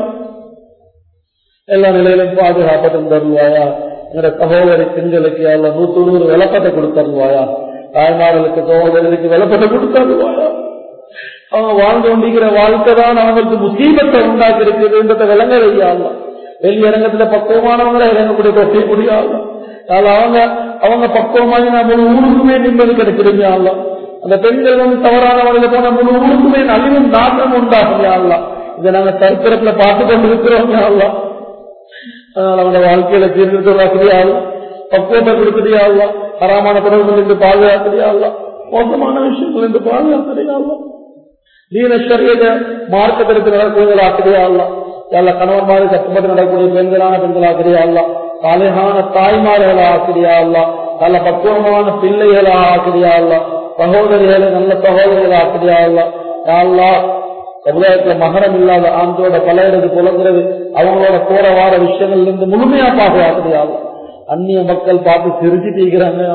எல்லா நிலையிலும் பாதுகாப்பட்டும் தருவாயா எங்களோட சகோதரி பெண்களுக்கு அல்ல நூத்து நூறு விளப்பத்தை கொடுத்தருவாயா தாய்மார்களுக்கு சகோதரருக்கு விளப்பத்தை கொடுத்தருவாயா அவங்க வாழ்ந்து கொண்டிருக்கிற வாழ்க்கை தான் அவங்களுக்கு முசீபத்தை உண்டாக்கி இருக்குதுன்றத விளங்க வையாங்க வெளியரங்கத்துல பக்குவமானவங்களை இறங்கக்கூடிய தொகை முடியாது அவங்க அவங்க பக்குவமாக நான் முழு ஊருக்குமே நிம்மதி கிடைச்சிருங்க ஆகலாம் அந்த பெண்கள் வந்து தவறான வழியில போன முழு ஊருக்குமே நலிவும் நாட்டம் உண்டாகும் ஆகலாம் இதை நாங்க சரித்திரத்துல பார்த்து கொண்டு இருக்கிறோம் ஆகலாம் அதனால அவங்க வாழ்க்கையில தீர்ந்துடையாள் பக்குவத்தை கொடுக்கறியாள் ஹராமான தொடர்புகள் என்று பாதுகாக்கிறியாள் மோசமான விஷயங்கள் என்று பாதுகாக்கிறியாள் தீனஸ்வரிய மார்க்கத்திற்கு நடக்கூடியவர்களாக்கிறியாள் எல்லா கணவன்மாரி கஷ்டப்பட்டு நடக்கூடிய பெண்களான பெண்களாக்கிறியாள் சாலையான தாய்மார்களா ஆக்கிறியாள் நல்ல பக்குவமான பிள்ளைகளா ஆக்கிறியாள் சகோதரிகளை நல்ல சகோதரிகளை ஆக்கிறியாள் சமுதாயத்துல மகரம் இல்லாத ஆண்களோட பழையது புலங்குறது அவங்களோட போற வார விஷயங்கள்ல இருந்து முழுமையா பாதுகாக்கிறது அந்நிய மக்கள் பார்த்து சிரிச்சு தீக்கிறாங்க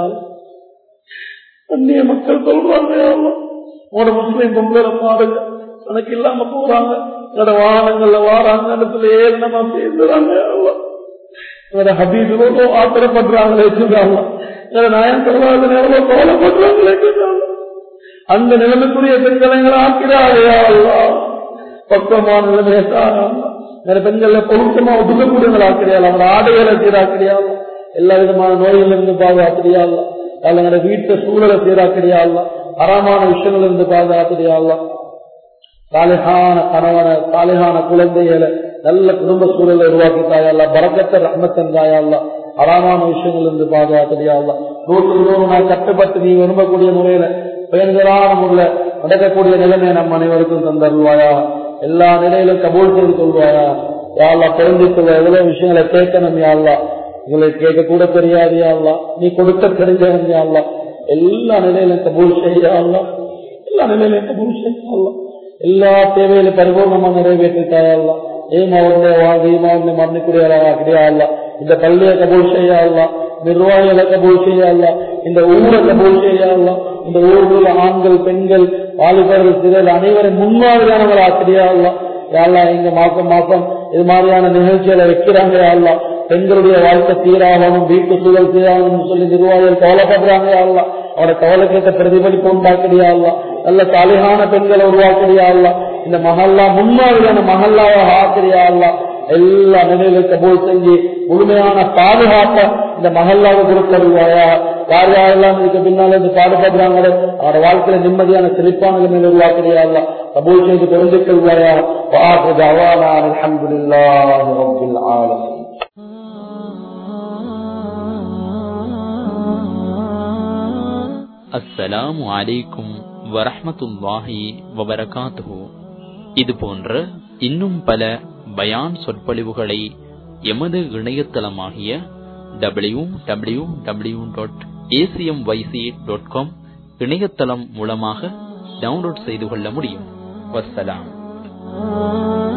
அந்நிய மக்கள் சொல்றாங்க உங்களோட முஸ்லீம் பொங்கலை பாருங்க எனக்கு இல்லாம போறாங்க என்னோட வாகனங்கள்ல வாராங்க இடத்துல ஏறினமா பேசுறாங்க என்னோட ஹபீஸ் எவ்வளோ ஆத்திரப்படுறாங்களே சொல்றாங்க என்னோட நாயன் பிரவாதன் எவ்வளவு கவலைப்படுறாங்களே சொல்றாங்க அந்த நிலைமைக்குரிய பெண்களை ஆக்கிறாரே பக்குவமான நிலைமையை நிறைய பெண்களை பொருத்தமா ஒதுக்கக்கூடியவங்களை ஆக்கிறியாள் அவங்க ஆடைகளை சீராக்கிறியாள் எல்லா விதமான நோய்களிலிருந்து பாதுகாக்கிறியாள் அல்ல வீட்டை சூழலை சீராக்கிறியாள் அறமான விஷயங்கள் இருந்து பாதுகாக்கிறியாள் சாலைகான கணவனை சாலைகான குழந்தைகளை நல்ல குடும்ப சூழலை உருவாக்கி தாயல்ல பறக்கத்தை ரஹ்மத்தன் தாயல்ல அறமான விஷயங்கள் இருந்து பாதுகாக்கிறியாள் நூற்று நூறு நாள் கட்டுப்பட்டு நீ விரும்பக்கூடிய முறையில பயன்களான முறையில் நடக்கக்கூடிய நிலைமை நம் அனைவருக்கும் தந்தருவாயா எல்லா நிலையிலும் கபூல் செய்து கொள்வாயா யாழ்லா தெரிஞ்சுக்கொள்ள எவ்வளவு விஷயங்களை கேட்கணும் யாழ்லா எங்களை கேட்க கூட தெரியாது யாழ்லா நீ கொடுக்க தெரிஞ்சவன் யாழ்லா எல்லா நிலையிலும் கபூல் செய்யாள்லா எல்லா நிலையிலும் கபூல் செய்யாள்லா எல்லா தேவையிலும் பரிபூர்ணமா நிறைவேற்றிட்டாயல்லா ஏமா உடனே வாழ்ந்து ஏமா உடனே மரணிக்கூடியவராக கிடையாது இந்த பள்ளியை கபூல் செய்யா அல்லா நிர்வாகிகளை கபூல் செய்யா அல்லா இந்த ஊரை கபூல் செய்யா அல்லா இந்த ஊரில் உள்ள ஆண்கள் பெண்கள் வாலிபர்கள் சிறர் அனைவரும் முன்மாதிரியானவர் ஆசிரியா அல்லா யாரெல்லாம் எங்க மாசம் மாசம் இது மாதிரியான நிகழ்ச்சிகளை வைக்கிறாங்க யாரெல்லாம் பெண்களுடைய வாழ்க்கை சீராகணும் வீட்டு சூழல் சீராகணும் சொல்லி நிர்வாகிகள் கவலைப்படுறாங்க யாரெல்லாம் அவரோட கவலைக்கேற்ற பிரதிபலிப்பு உண்டாக்குறியா அல்ல நல்ல சாலிகான பெண்களை உருவாக்குறியா அல்ல இந்த மகல்லா முன்மாதிரியான மகல்லாவை ஆக்கிறியா அல்ல எல்லா நிலையிலும் கபூல் செஞ்சு முழுமையான பாதுகாப்ப இந்த மகல்லாவை கொடுத்தருவாயா யார் யாரெல்லாம் இதுக்கு பின்னால இருந்து பாடுபடுறாங்களோ அவரோட வாழ்க்கையில நிம்மதியான செழிப்பான நிலையில் உருவாக்குறியா அல்ல கபூல் செய்து பொருந்து கொள்வாயா வாஹு அவானா அல்ஹம்துலில்லாஹி ரப்பில் ஆலமீன் அஸ்ஸலாமு அலைக்கும் வரஹ்மத்துல்லாஹி வபரகாத்துஹு இது போன்ற இன்னும் பல பயான் சொற்பொழிவுகளை எமது இணையதளமாகிய W W W dot ACM YC dot com இணையதளம் மூலமாக டவுன்லோட் செய்து கொள்ள முடியும் வஸ்ஸலாம்